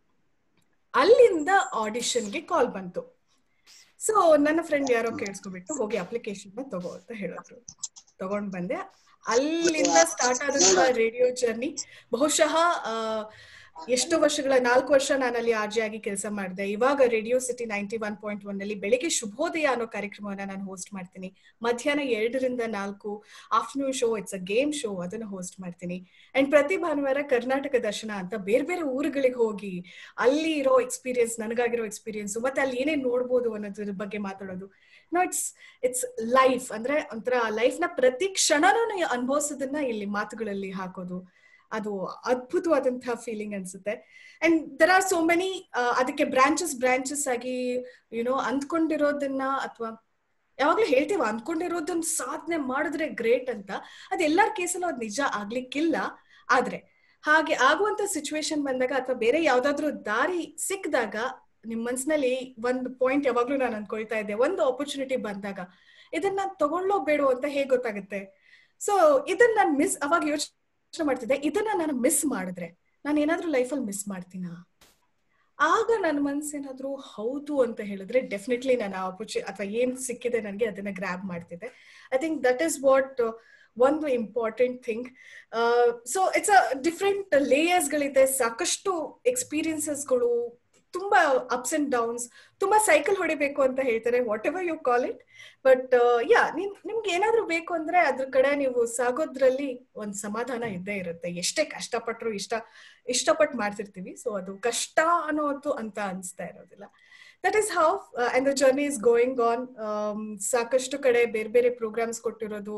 ಅಲ್ಲಿಂದ ಆಡಿಷನ್ಗೆ ಕಾಲ್ ಬಂತು ಸೊ ನನ್ನ ಫ್ರೆಂಡ್ ಯಾರೋ ಕೇಳಿಸ್ಕೊಬಿಟ್ಟು ಹೋಗಿ ಅಪ್ಲಿಕೇಶನ್ ತಗೋ ಅಂತ ಹೇಳಿದ್ರು ತಗೊಂಡ್ ಬಂದೆ ಅಲ್ಲಿಂದ ಸ್ಟಾರ್ಟ್ ಆದಂತಹ ರೇಡಿಯೋ ಜರ್ನಿ ಬಹುಶಃ ಎಷ್ಟು ವರ್ಷಗಳ ನಾಲ್ಕು ವರ್ಷ ನಾನು ಅಲ್ಲಿ ಆರ್ಜಿ ಆಗಿ ಕೆಲಸ ಮಾಡಿದೆ ಇವಾಗ Radio City ninety one point one ಅಲ್ಲಿ ಬೆಳಿಗ್ಗೆ ಶುಭೋದಯ ಅನ್ನೋ ಕಾರ್ಯಕ್ರಮವನ್ನ ನಾನು ಹೋಸ್ಟ್ ಮಾಡ್ತೀನಿ ಮಧ್ಯಾಹ್ನ ಎರಡರಿಂದ ನಾಲ್ಕು afternoon show it's a game show ಅದನ್ನ ಹೋಸ್ಟ್ ಮಾಡ್ತೀನಿ ಅಂಡ್ ಪ್ರತಿ ಭಾನುವಾರ ಕರ್ನಾಟಕ ದರ್ಶನ ಅಂತ ಬೇರೆ ಬೇರೆ ಊರುಗಳಿಗೆ ಹೋಗಿ ಅಲ್ಲಿ ಇರೋ ಎಕ್ಸ್ಪೀರಿಯನ್ಸ್ ನನಗಾಗಿರೋ ಎಕ್ಸ್ಪೀರಿಯನ್ಸ್ ಮತ್ತೆ ಅಲ್ಲಿ ಏನೇನ್ ನೋಡ್ಬೋದು ಅನ್ನೋದ್ರ ಬಗ್ಗೆ ಮಾತಾಡೋದು ನೋ ಇಟ್ಸ್ ಇಟ್ಸ್ ಲೈಫ್ ಅಂದ್ರೆ ಒಂಥರ ಲೈಫ್ ನ ಪ್ರತಿ ಕ್ಷಣನೂ ಅನುಭವಿಸೋದನ್ನ ಇಲ್ಲಿ ಮಾತುಗಳಲ್ಲಿ ಹಾಕೋದು ಅದು ಅದ್ಭುತವಾದಂತಹ ಫೀಲಿಂಗ್ ಅನ್ಸುತ್ತೆ and there are so many ಅದಕ್ಕೆ ಬ್ರಾಂಚಸ್ ಬ್ರಾಂಚಸ್ ಆಗಿ ಯುನೋ ಅಂದ್ಕೊಂಡಿರೋದನ್ನ ಅಥವಾ ಯಾವಾಗ್ಲೂ ಹೇಳ್ತೀವ ಅಂದ್ಕೊಂಡಿರೋದನ್ನ ಸಾಧನೆ ಮಾಡಿದ್ರೆ ಗ್ರೇಟ್ ಅಂತ ಅದ್ ಎಲ್ಲಾರ ಕೇಸಲ್ಲೂ ಅದ್ ನಿಜ ಆಗ್ಲಿಕ್ಕಿಲ್ಲ ಆದ್ರೆ ಹಾಗೆ ಆಗುವಂತ ಸಿಚುವೇಶನ್ ಬಂದಾಗ ಅಥವಾ ಬೇರೆ ಯಾವ್ದಾದ್ರು ದಾರಿ ಸಿಕ್ಕಿದಾಗ ನಿಮ್ ಮನ್ಸಿನಲ್ಲಿ ಒಂದು ಪಾಯಿಂಟ್ ಯಾವಾಗ್ಲೂ ನಾನು ಅನ್ಕೊಳ್ತಾ ಇದ್ದೆ ಒಂದು ಆಪರ್ಚುನಿಟಿ ಬಂದಾಗ ಇದನ್ನ ತಗೊಳ್ಳೋ ಬೇಡೋ ಅಂತ ಹೇಗ್ ಗೊತ್ತಾಗುತ್ತೆ ಸೊ ಇದನ್ನ ನಾನು ಮಿಸ್ ಅವಾಗ ಯೋಚನೆ ಯೋಚನೆ ಮಾಡ್ತಿದ್ದೆ ಇದನ್ನ ನಾನು ಮಿಸ್ ಮಾಡಿದ್ರೆ ನಾನು ಏನಾದ್ರೂ ಲೈಫಲ್ಲಿ ಮಿಸ್ ಮಾಡ್ತೀನಾ ಆಗ ನನ್ನ ಮನ್ಸೇನಾದ್ರೂ ಹೌದು ಅಂತ ಹೇಳಿದ್ರೆ ಡೆಫಿನೆಟ್ಲಿ ನಾನು ಆಪರ್ಚು ಅಥವಾ ಏನ್ ಸಿಕ್ಕಿದೆ ನನಗೆ ಅದನ್ನ ಗ್ರಾಬ್ ಮಾಡ್ತಿದ್ದೆ I think that is what ಒಂದು important thing so it's a different layers ಗಳಿದೆ ಸಾಕಷ್ಟು ಎಕ್ಸ್ಪೀರಿಯನ್ಸಸ್ಗಳು ತುಂಬಾ ಅಪ್ಸ್ ಅಂಡ್ ಡೌನ್ಸ್ ತುಂಬಾ ಸೈಕಲ್ ಹೊಡಿಬೇಕು ಅಂತ ಹೇಳ್ತಾರೆ whatever you call it but yeah ನಿಮ್ ನಿಮ್ಗೆ ಏನಾದ್ರೂ ಬೇಕು ಅಂದ್ರೆ ಅದ್ರ ಕಡೆ ನೀವು ಸಾಗೋದ್ರಲ್ಲಿ ಒಂದ್ ಸಮಾಧಾನ ಇದ್ದೇ ಇರುತ್ತೆ ಎಷ್ಟೇ ಕಷ್ಟಪಟ್ರು ಇಷ್ಟ ಇಷ್ಟಪಟ್ಟು ಮಾಡ್ತಿರ್ತೀವಿ ಸೊ ಅದು ಕಷ್ಟ ಅನ್ನೋದು ಅಂತ ಅನ್ಸ್ತಾ ಇರೋದಿಲ್ಲ that is how and the journey is going on ಸಾಕಷ್ಟು ಕಡೆ ಬೇರೆ ಬೇರೆ ಪ್ರೋಗ್ರಾಮ್ಸ್ ಕೊಟ್ಟಿರೋದು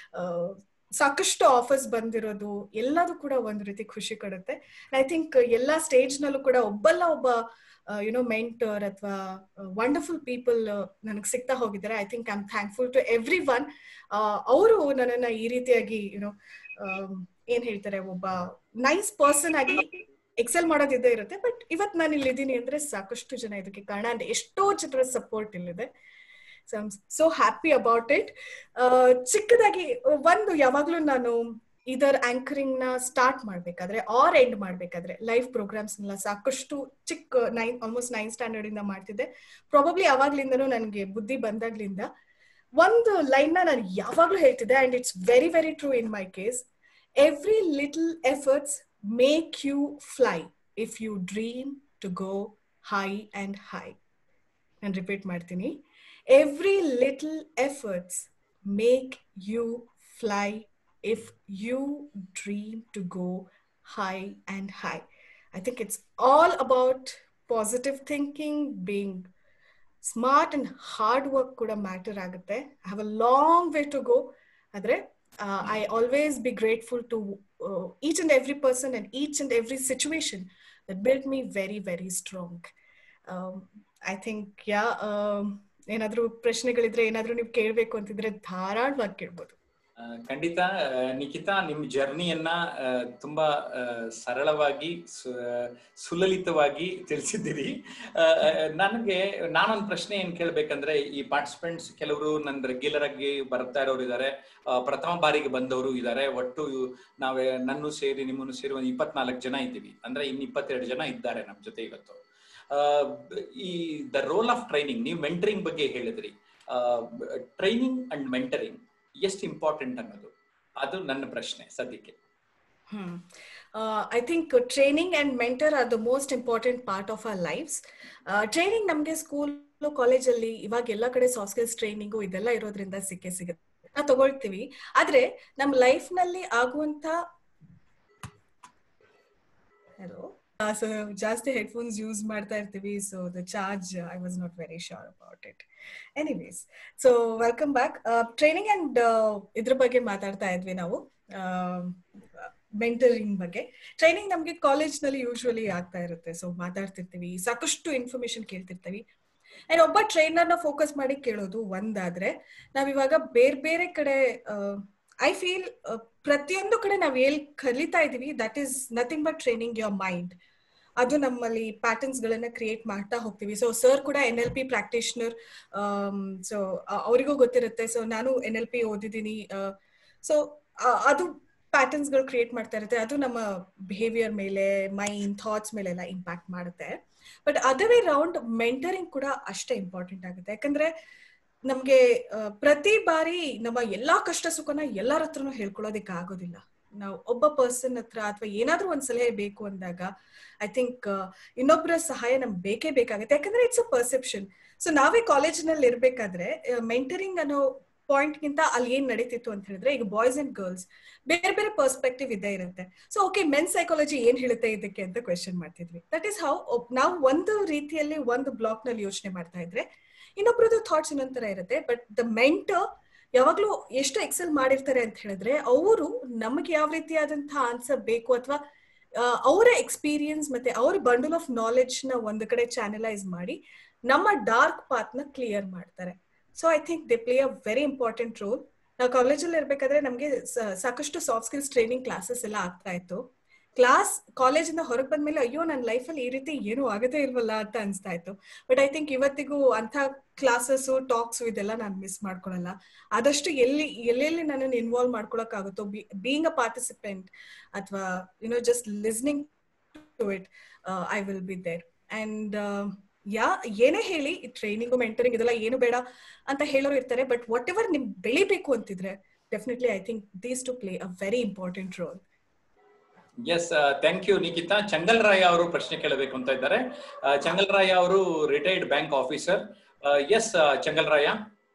ಸಾಕಷ್ಟು ಆಫರ್ಸ್ ಬಂದಿರೋದು ಎಲ್ಲದೂ ಕೂಡ ಒಂದ್ ರೀತಿ ಖುಷಿ ಕೊಡುತ್ತೆ ಐ ಥಿಂಕ್ ಎಲ್ಲಾ ಸ್ಟೇಜ್ ನಲ್ಲೂ ಕೂಡ ಒಬ್ಬಲ್ಲ ಒಬ್ಬ ಯುನೋ ಮೆಂಟರ್ ಅಥವಾ ವಂಡರ್ಫುಲ್ ಪೀಪಲ್ ನನಗೆ ಸಿಗ್ತಾ ಹೋಗಿದ್ದಾರೆ I think I am thankful to everyone ಅವರು ನನ್ನನ್ನ ಈ ರೀತಿಯಾಗಿ ಯುನೋ ಏನ್ ಹೇಳ್ತಾರೆ ಒಬ್ಬ ನೈಸ್ ಪರ್ಸನ್ ಆಗಿ ಎಕ್ಸೆಲ್ ಮಾಡೋದಿದ್ದೇ ಇರುತ್ತೆ ಬಟ್ ಇವತ್ ನಾನು ಇಲ್ಲಿದ್ದೀನಿ ಅಂದ್ರೆ ಸಾಕಷ್ಟು ಜನ ಇದಕ್ಕೆ ಕಾರಣ ಅಂದ್ರೆ ಎಷ್ಟೋ ಜನರ ಸಪೋರ್ಟ್ ಇಲ್ಲಿದೆ so I'm so happy about it ಚಿಕ್ಕದಾಗಿ ಒಂದು ಯಾವಾಗ್ಲೂ ನಾನು ಇದರ್ ಆಂಕರಿಂಗ್ ನ ಸ್ಟಾರ್ಟ್ ಮಾಡ್ಬೇಕಾದ್ರೆ ಆರ್ ಎಂಡ್ ಮಾಡ್ಬೇಕಾದ್ರೆ ಲೈವ್ ಪ್ರೋಗ್ರಾಮ್ಸ್ ಎಲ್ಲ ಸಾಕಷ್ಟು ಚಿಕ್ಕ ನೈನ್ ಆಲ್ಮೋಸ್ಟ್ ನೈನ್ ಸ್ಟ್ಯಾಂಡರ್ಡ್ ಇಂದ ಮಾಡ್ತಿದ್ದೆ ಪ್ರಾಬಬ್ಲಿ ಅವಾಗ್ಲಿಂದನೂ ನನಗೆ ಬುದ್ಧಿ ಬಂದಾಗ್ಲಿಂದ ಒಂದು ಲೈನ್ ನ ನಾನು ಯಾವಾಗ್ಲೂ ಹೇಳ್ತಿದ್ದೆ and it's very very true in my case every little efforts make you fly if you dream to go high and high ನಾನು ರಿಪೀಟ್ ಮಾಡ್ತೀನಿ every little efforts make you fly if you dream to go high and high. I think it's all about positive thinking, being smart and hard work kuda matter agate. I have a long way to go. Adre, uh, I always be grateful to uh, each and every person and each and every situation that built me very, very strong. Um, I think yeah ಏನಾದ್ರೂ ಪ್ರಶ್ನೆಗಳಿದ್ರೆ ಏನಾದ್ರೂ ನೀವು ಕೇಳ್ಬೇಕು ಅಂತಿದ್ರೆ ಧಾರಾಳವಾಗಿ ಕೇಳ್ಬೋದು ಆ, ಖಂಡಿತ ಆ, ನಿಖಿತಾ ನಿಮ್ ಜರ್ನಿಯನ್ನ ಆ, ತುಂಬಾ ಆ, ಸರಳವಾಗಿ ಸು- ಸುಲಲಿತವಾಗಿ ತಿಳಿಸಿದ್ದೀರಿ ಆ, ಆ, ನನಗೆ ನಾನೊಂದು ಪ್ರಶ್ನೆ ಏನ್ ಕೇಳ್ಬೇಕಂದ್ರೆ ಈ ಪಾರ್ಟಿಸಿಪೆಂಟ್ಸ್ ಕೆಲವರು ನನ್ನ ರೆಗ್ಯುಲರ್ ಆಗಿ ಬರ್ತಾ ಇರೋರು ಇದ್ದಾರೆ ಆ, ಪ್ರಥಮ ಬಾರಿಗೆ ಬಂದವರು ಇದ್ದಾರೆ ಒಟ್ಟು ನಾವೇ ನನ್ನೂ ಸೇರಿ ನಿಮ್ಮನ್ನು ಸೇರಿ ಒಂದು ಇಪ್ಪತ್ನಾಲ್ಕು ಜನ ಇದ್ದೀವಿ ಅಂದ್ರೆ ಇನ್ನು ಇಪ್ಪತ್ತೆರಡು ಜನ ಇದ್ದಾರೆ ನಮ್ಮ ಜೊತೆ ಇವತ್ತು ಆ, ಈ ದ ರೋಲ್ ಆಫ್ ಟ್ರೈನಿಂಗ್ ನೀವು ಮೆಂಟರಿಂಗ್ ಬಗ್ಗೆ ಹೇಳಿದ್ರಿ ಟ್ರೈನಿಂಗ್ ಅಂಡ್ ಮೆಂಟರಿಂಗ್ ಎಷ್ಟು ಇಂಪಾರ್ಟೆಂಟ್ ಅನ್ನೋದು ಅದು ನನ್ನ ಪ್ರಶ್ನೆ ಸದ್ಯಕ್ಕೆ Hmm. Uh, I think uh, training and mentor are the most important part of our lives. Uh, training ನಮಗೆ ಸ್ಕೂಲ್ ಕಾಲೇಜಲ್ಲಿ ಇವಾಗ ಎಲ್ಲ ಕಡೆ ಸಾಫ್ಟ್ ಸ್ಕಿಲ್ಸ್ ಟ್ರೈನಿಂಗು ಇದೆಲ್ಲ ಇರೋದ್ರಿಂದ ಸಿಕ್ಕೇ ಸಿಗುತ್ತೆ ನಾವು ತಗೊಳ್ತೀವಿ ಆದ್ರೆ ನಮ್ಮ ಲೈಫ್ ನಲ್ಲಿ ಆಗುವಂತ ಹಲೋ ಸೊ ಜಾಸ್ತಿ ಹೆಡ್ಫೋನ್ಸ್ ಯೂಸ್ ಮಾಡ್ತಾ ಇರ್ತೀವಿ so the charge I was not very sure about it anyways so welcome back training and ಇದ್ರ ಬಗ್ಗೆ ಮಾತಾಡ್ತಾ ಇದ್ವಿ ನಾವು ಮೆಂಟರಿಂಗ್ ಬಗ್ಗೆ ಟ್ರೈನಿಂಗ್ ನಮಗೆ ಕಾಲೇಜ್ ನಲ್ಲಿ ಯೂಶುವಲಿ ಆಗ್ತಾ ಇರುತ್ತೆ ಸೊ ಮಾತಾಡ್ತಿರ್ತೀವಿ ಸಾಕಷ್ಟು ಇನ್ಫಾರ್ಮೇಶನ್ ಕೇಳ್ತಿರ್ತೀವಿ ಅಂಡ್ ಒಬ್ಬ ಟ್ರೈನರ್ ನ ಫೋಕಸ್ ಮಾಡಿ ಕೇಳೋದು ಒಂದಾದ್ರೆ ನಾವಿವಾಗ ಬೇರೆ ಬೇರೆ ಕಡೆ ಐ ಫೀಲ್ ಪ್ರತಿಯೊಂದು ಕಡೆ ನಾವ್ ಎಲ್ ಕಲಿತಾ ಇದೀವಿ that is nothing but training your mind ಅದು ನಮ್ಮಲ್ಲಿ ಪ್ಯಾಟರ್ನ್ಸ್ ಗಳನ್ನ ಕ್ರಿಯೇಟ್ ಮಾಡ್ತಾ ಹೋಗ್ತೀವಿ ಸೊ ಸರ್ ಕೂಡ N L P practitioner so ಅವರಿಗೂ ಗೊತ್ತಿರುತ್ತೆ ಸೊ ನಾನು ಎನ್ ಎಲ್ ಪಿ ಓದಿದ್ದೀನಿ ಸೊ ಅದು ಪ್ಯಾಟರ್ನ್ಸ್ ಗಳು ಕ್ರಿಯೇಟ್ ಮಾಡ್ತಾ ಇರುತ್ತೆ ಅದು ನಮ್ಮ ಬಿಹೇವಿಯರ್ ಮೇಲೆ ಮೈಂಡ್ ಥಾಟ್ಸ್ ಮೇಲೆಲ್ಲ ಇಂಪ್ಯಾಕ್ಟ್ ಮಾಡುತ್ತೆ but other way round mentoring ಕೂಡ ಅಷ್ಟೇ ಇಂಪಾರ್ಟೆಂಟ್ ಆಗುತ್ತೆ ಯಾಕಂದ್ರೆ ನಮ್ಗೆ ಪ್ರತಿ ಬಾರಿ ನಮ್ಮ ಎಲ್ಲಾ ಕಷ್ಟ ಸುಖನ ಎಲ್ಲರ ಹತ್ರನೂ ಹೇಳ್ಕೊಳ್ಳೋದಿಕ್ ಆಗೋದಿಲ್ಲ ನಾವು ಒಬ್ಬ ಪರ್ಸನ್ ಹತ್ರ ಅಥವಾ ಏನಾದ್ರೂ ಒಂದ್ ಸಲಹೆ ಬೇಕು ಅಂದಾಗ ಐ ಥಿಂಕ್ ಇನ್ನೊಬ್ಬರ ಸಹಾಯ ನಮ್ಗೆ ಬೇಕೇ ಬೇಕಾಗುತ್ತೆ ಯಾಕಂದ್ರೆ ಇಟ್ಸ್ ಅ ಪರ್ಸೆಪ್ಷನ್ ಸೊ ನಾವೇ ಕಾಲೇಜಿನಲ್ಲಿ ಇರ್ಬೇಕಾದ್ರೆ ಮೆಂಟರಿಂಗ್ ಅನ್ನೋ ಪಾಯಿಂಟ್ ಗಿಂತ ಅಲ್ಲಿ ಏನ್ ನಡೀತಿತ್ತು ಅಂತ ಹೇಳಿದ್ರೆ ಈಗ ಬಾಯ್ಸ್ ಅಂಡ್ ಗರ್ಲ್ಸ್ ಬೇರೆ ಬೇರೆ ಪರ್ಸ್ಪೆಕ್ಟಿವ್ ಇದ್ದೇ ಇರುತ್ತೆ ಸೊ ಓಕೆ ಮೆನ್ ಸೈಕಾಲಜಿ ಏನ್ ಹೇಳುತ್ತೆ ಇದಕ್ಕೆ ಅಂತ ಕ್ವೆಶನ್ ಮಾಡ್ತಿದ್ವಿ ದಟ್ ಈಸ್ ಹೌ ನಾವು ಒಂದು ರೀತಿಯಲ್ಲಿ ಒಂದು ಬ್ಲಾಕ್ ನಲ್ಲಿ ಯೋಚನೆ ಮಾಡ್ತಾ ಇದ್ರೆ ಇನ್ನೊಬ್ರದ್ದು ಥಾಟ್ಸ್ ಇನ್ನೊಂಥರ ಇರುತ್ತೆ ಬಟ್ ದ ಮೆಂಟರ್ ಯಾವಾಗ್ಲೂ ಎಷ್ಟು ಎಕ್ಸೆಲ್ ಮಾಡಿರ್ತಾರೆ ಅಂತ ಹೇಳಿದ್ರೆ ಅವರು ನಮಗೆ ಯಾವ ರೀತಿಯಾದಂತಹ ಆನ್ಸರ್ ಬೇಕು ಅಥವಾ ಅವರ ಎಕ್ಸ್ಪೀರಿಯನ್ಸ್ ಮತ್ತೆ ಅವ್ರ ಬಂಡಲ್ ಆಫ್ ನಾಲೆಡ್ಜ್ ನ ಒಂದು ಕಡೆ ಚಾನಲೈಸ್ ಮಾಡಿ ನಮ್ಮ ಡಾರ್ಕ್ ಪಾತ್ ನ ಕ್ಲಿಯರ್ ಮಾಡ್ತಾರೆ so I think they play a very important role ನಾವು ಕಾಲೇಜಲ್ಲಿ ಇರ್ಬೇಕಾದ್ರೆ ನಮಗೆ ಸಾಕಷ್ಟು ಸಾಫ್ಟ್ ಸ್ಕಿಲ್ಸ್ ಟ್ರೈನಿಂಗ್ ಕ್ಲಾಸಸ್ ಎಲ್ಲ ಆಗ್ತಾ ಇತ್ತು ಕ್ಲಾಸ್ ಕಾಲೇಜಿಂದ ಹೊರಗೆ ಬಂದ್ಮೇಲೆ ಅಯ್ಯೋ ನನ್ನ ಲೈಫಲ್ಲಿ ಈ ರೀತಿ ಏನೂ ಆಗದೇ ಇಲ್ವಲ್ಲ ಅಂತ ಅನ್ಸ್ತಾ ಇತ್ತು ಬಟ್ ಐ ಥಿಂಕ್ ಇವತ್ತಿಗೂ ಅಂತ ಕ್ಲಾಸಸ್ ಟಾಕ್ಸ್ ಇದೆಲ್ಲ ನಾನು ಮಿಸ್ ಮಾಡ್ಕೊಳಲ್ಲ ಆದಷ್ಟು ಎಲ್ಲಿ ಎಲ್ಲೆಲ್ಲಿ ನನ್ನನ್ನು ಇನ್ವಾಲ್ವ್ ಮಾಡ್ಕೊಳಕ್ ಆಗುತ್ತೋ ಬೀಯಿಂಗ್ ಅ ಪಾರ್ಟಿಸಿಪೆಂಟ್ ಅಥವಾ you know just listening to it I will be there and yeah ಏನೇ ಹೇಳಿ ಟ್ರೈನಿಂಗು ಮೆಂಟರಿಂಗ್ ಇದೆಲ್ಲ ಏನು ಬೇಡ ಅಂತ ಹೇಳೋರು ಇರ್ತಾರೆ ಬಟ್ ವಾಟ್ ಎವರ್ ನಿಮ್ ಬೆಳಿಬೇಕು ಅಂತಿದ್ರೆ definitely I think these two play a very important role yes thank you Nikita Changal Rai ಅವರು ಪ್ರಶ್ನೆ ಕೇಳಬೇಕು ಅಂತ ಇದ್ದಾರೆ ಚಂಗಲ್ ರಾಯ್ ಅವರು retired bank officer yes Changal Raya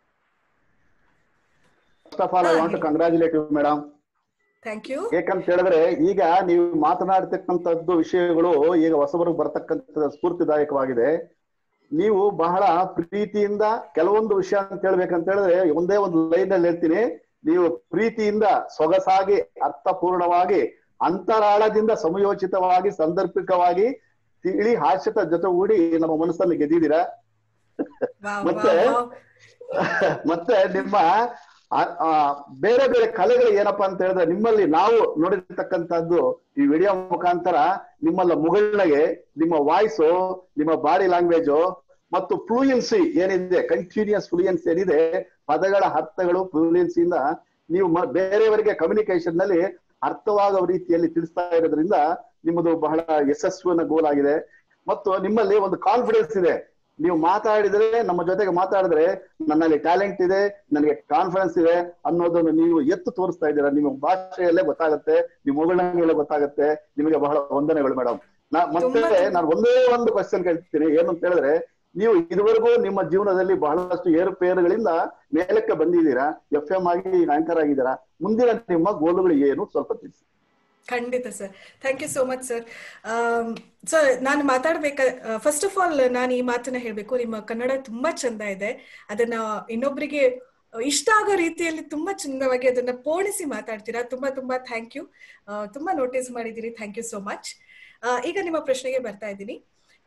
first of all I want to congratulate you madam thank you ಯಾಕಂತ ಹೇಳಿದ್ರೆ ಈಗ ನೀವು ಮಾತನಾಡ್ತಕ್ಕಂಥದ್ದು ವಿಷಯಗಳು ಈಗ ಹೊಸಬರಿಗೆ ಬರ್ತಕ್ಕಂಥ ಸ್ಫೂರ್ತಿದಾಯಕವಾಗಿದೆ ನೀವು ಬಹಳ ಪ್ರೀತಿಯಿಂದ ಕೆಲವೊಂದು ವಿಷಯ ಅಂತ ಹೇಳ್ಬೇಕಂತ ಹೇಳಿದ್ರೆ ಒಂದೇ ಒಂದು ಲೈನ್ ಅಲ್ಲಿ ಹೇಳ್ತೀನಿ ನೀವು ಪ್ರೀತಿಯಿಂದ ಸೊಗಸಾಗಿ ಅರ್ಥಪೂರ್ಣವಾಗಿ ಅಂತರಾಳದಿಂದ ಸಮಯೋಚಿತವಾಗಿ ಸಾಂದರ್ಭಿಕವಾಗಿ ತಿಳಿ ಹಾಸ್ಯದ ಜೊತೆಗೂಡಿ ನಮ್ಮ ಮನಸ್ಸನ್ನು ಗೆದ್ದಿದ್ದೀರಾ ಮತ್ತೆ ಮತ್ತೆ ನಿಮ್ಮ ಬೇರೆ ಬೇರೆ ಕಲೆಗಳು ಏನಪ್ಪಾ ಅಂತ ಹೇಳಿದ್ರೆ ನಿಮ್ಮಲ್ಲಿ ನಾವು ನೋಡಿರ್ತಕ್ಕಂಥದ್ದು ಈ ವಿಡಿಯೋ ಮುಖಾಂತರ ನಿಮ್ಮಲ್ಲ ಮುಗಳನೆಗೆ ನಿಮ್ಮ ವಾಯ್ಸು ನಿಮ್ಮ ಬಾಡಿ ಲ್ಯಾಂಗ್ವೇಜು ಮತ್ತು ಫ್ಲೂಯೆನ್ಸಿ ಏನಿದೆ ಕಂಟಿನ್ಯೂಸ್ ಫ್ಲೂಯೆನ್ಸ್ ಏನಿದೆ ಪದಗಳ ಅರ್ಥಗಳು ಫ್ಲೂಯೆನ್ಸಿಯಿಂದ ನೀವು ಬೇರೆಯವರಿಗೆ ಕಮ್ಯುನಿಕೇಶನ್ ನಲ್ಲಿ ಅರ್ಥವಾಗುವ ರೀತಿಯಲ್ಲಿ ತಿಳಿಸ್ತಾ ಇರೋದ್ರಿಂದ ನಿಮ್ಮದು ಬಹಳ ಯಶಸ್ವಿನ ಗೋಲ್ ಆಗಿದೆ ಮತ್ತು ನಿಮ್ಮಲ್ಲಿ ಒಂದು ಕಾನ್ಫಿಡೆನ್ಸ್ ಇದೆ ನೀವು ಮಾತಾಡಿದ್ರೆ ನಮ್ಮ ಜೊತೆಗೆ ಮಾತಾಡಿದ್ರೆ ನನ್ನಲ್ಲಿ ಟ್ಯಾಲೆಂಟ್ ಇದೆ ನನಗೆ ಕಾನ್ಫಿಡೆನ್ಸ್ ಇದೆ ಅನ್ನೋದನ್ನು ನೀವು ಎತ್ತು ತೋರಿಸ್ತಾ ಇದ್ದೀರಾ ನಿಮ್ಮ ಭಾಷೆಯಲ್ಲೇ ಗೊತ್ತಾಗುತ್ತೆ ನಿಮ್ಮ ಮೊಗಳಲ್ಲೇ ಗೊತ್ತಾಗುತ್ತೆ ನಿಮಗೆ ಬಹಳ ವಂದನೆಗಳು ಮೇಡಮ್ ನಾ ಮತ್ತೆ ನಾನು ಒಂದೇ ಒಂದು ಕ್ವಶನ್ ಕೇಳ್ತೀನಿ ಏನು ಅಂತ ಹೇಳಿದ್ರೆ ನೀವು ಇದುವರೆಗೂ ನಿಮ್ಮ ಜೀವನದಲ್ಲಿ ಬಹಳಷ್ಟು ಏರುಪೇರುಗಳಿಂದ ಮೇಲಕ್ಕೆ ಬಂದಿದ್ದೀರಾ ಎಫ್ ಎಂ ಆಗಿ ಆಂಕರ್ ಆಗಿದ್ದೀರಾ ಮುಂದಿನ ನಿಮ್ಮ ಗೋಲುಗಳು ಏನು ಸ್ವಲ್ಪ ತಿಳಿಸಿ ಖಂಡಿತ sir thank you so much sir so ನಾನು ಮಾತಾಡ್ಬೇಕ ಫಸ್ಟ್ ಆಫ್ ಆಲ್ ನಾನು ಈ ಮಾತನ್ನ ಹೇಳ್ಬೇಕು ನಿಮ್ಮ ಕನ್ನಡ ತುಂಬಾ ಚಂದ ಇದೆ ಅದನ್ನ ಇನ್ನೊಬ್ಬರಿಗೆ ಇಷ್ಟ ಆಗೋ ರೀತಿಯಲ್ಲಿ ತುಂಬಾ ಚಂದವಾಗಿ ಅದನ್ನ ಪೋಣಿಸಿ ಮಾತಾಡ್ತೀರಾ ತುಂಬಾ ತುಂಬಾ ಥ್ಯಾಂಕ್ ಯು ತುಂಬಾ ನೋಟಿಸ್ ಮಾಡಿದ್ದೀರಿ ಥ್ಯಾಂಕ್ ಯು ಸೋ ಮಚ್ ಈಗ ನಿಮ್ಮ ಪ್ರಶ್ನೆಗೆ ಬರ್ತಾ ಇದ್ದೀನಿ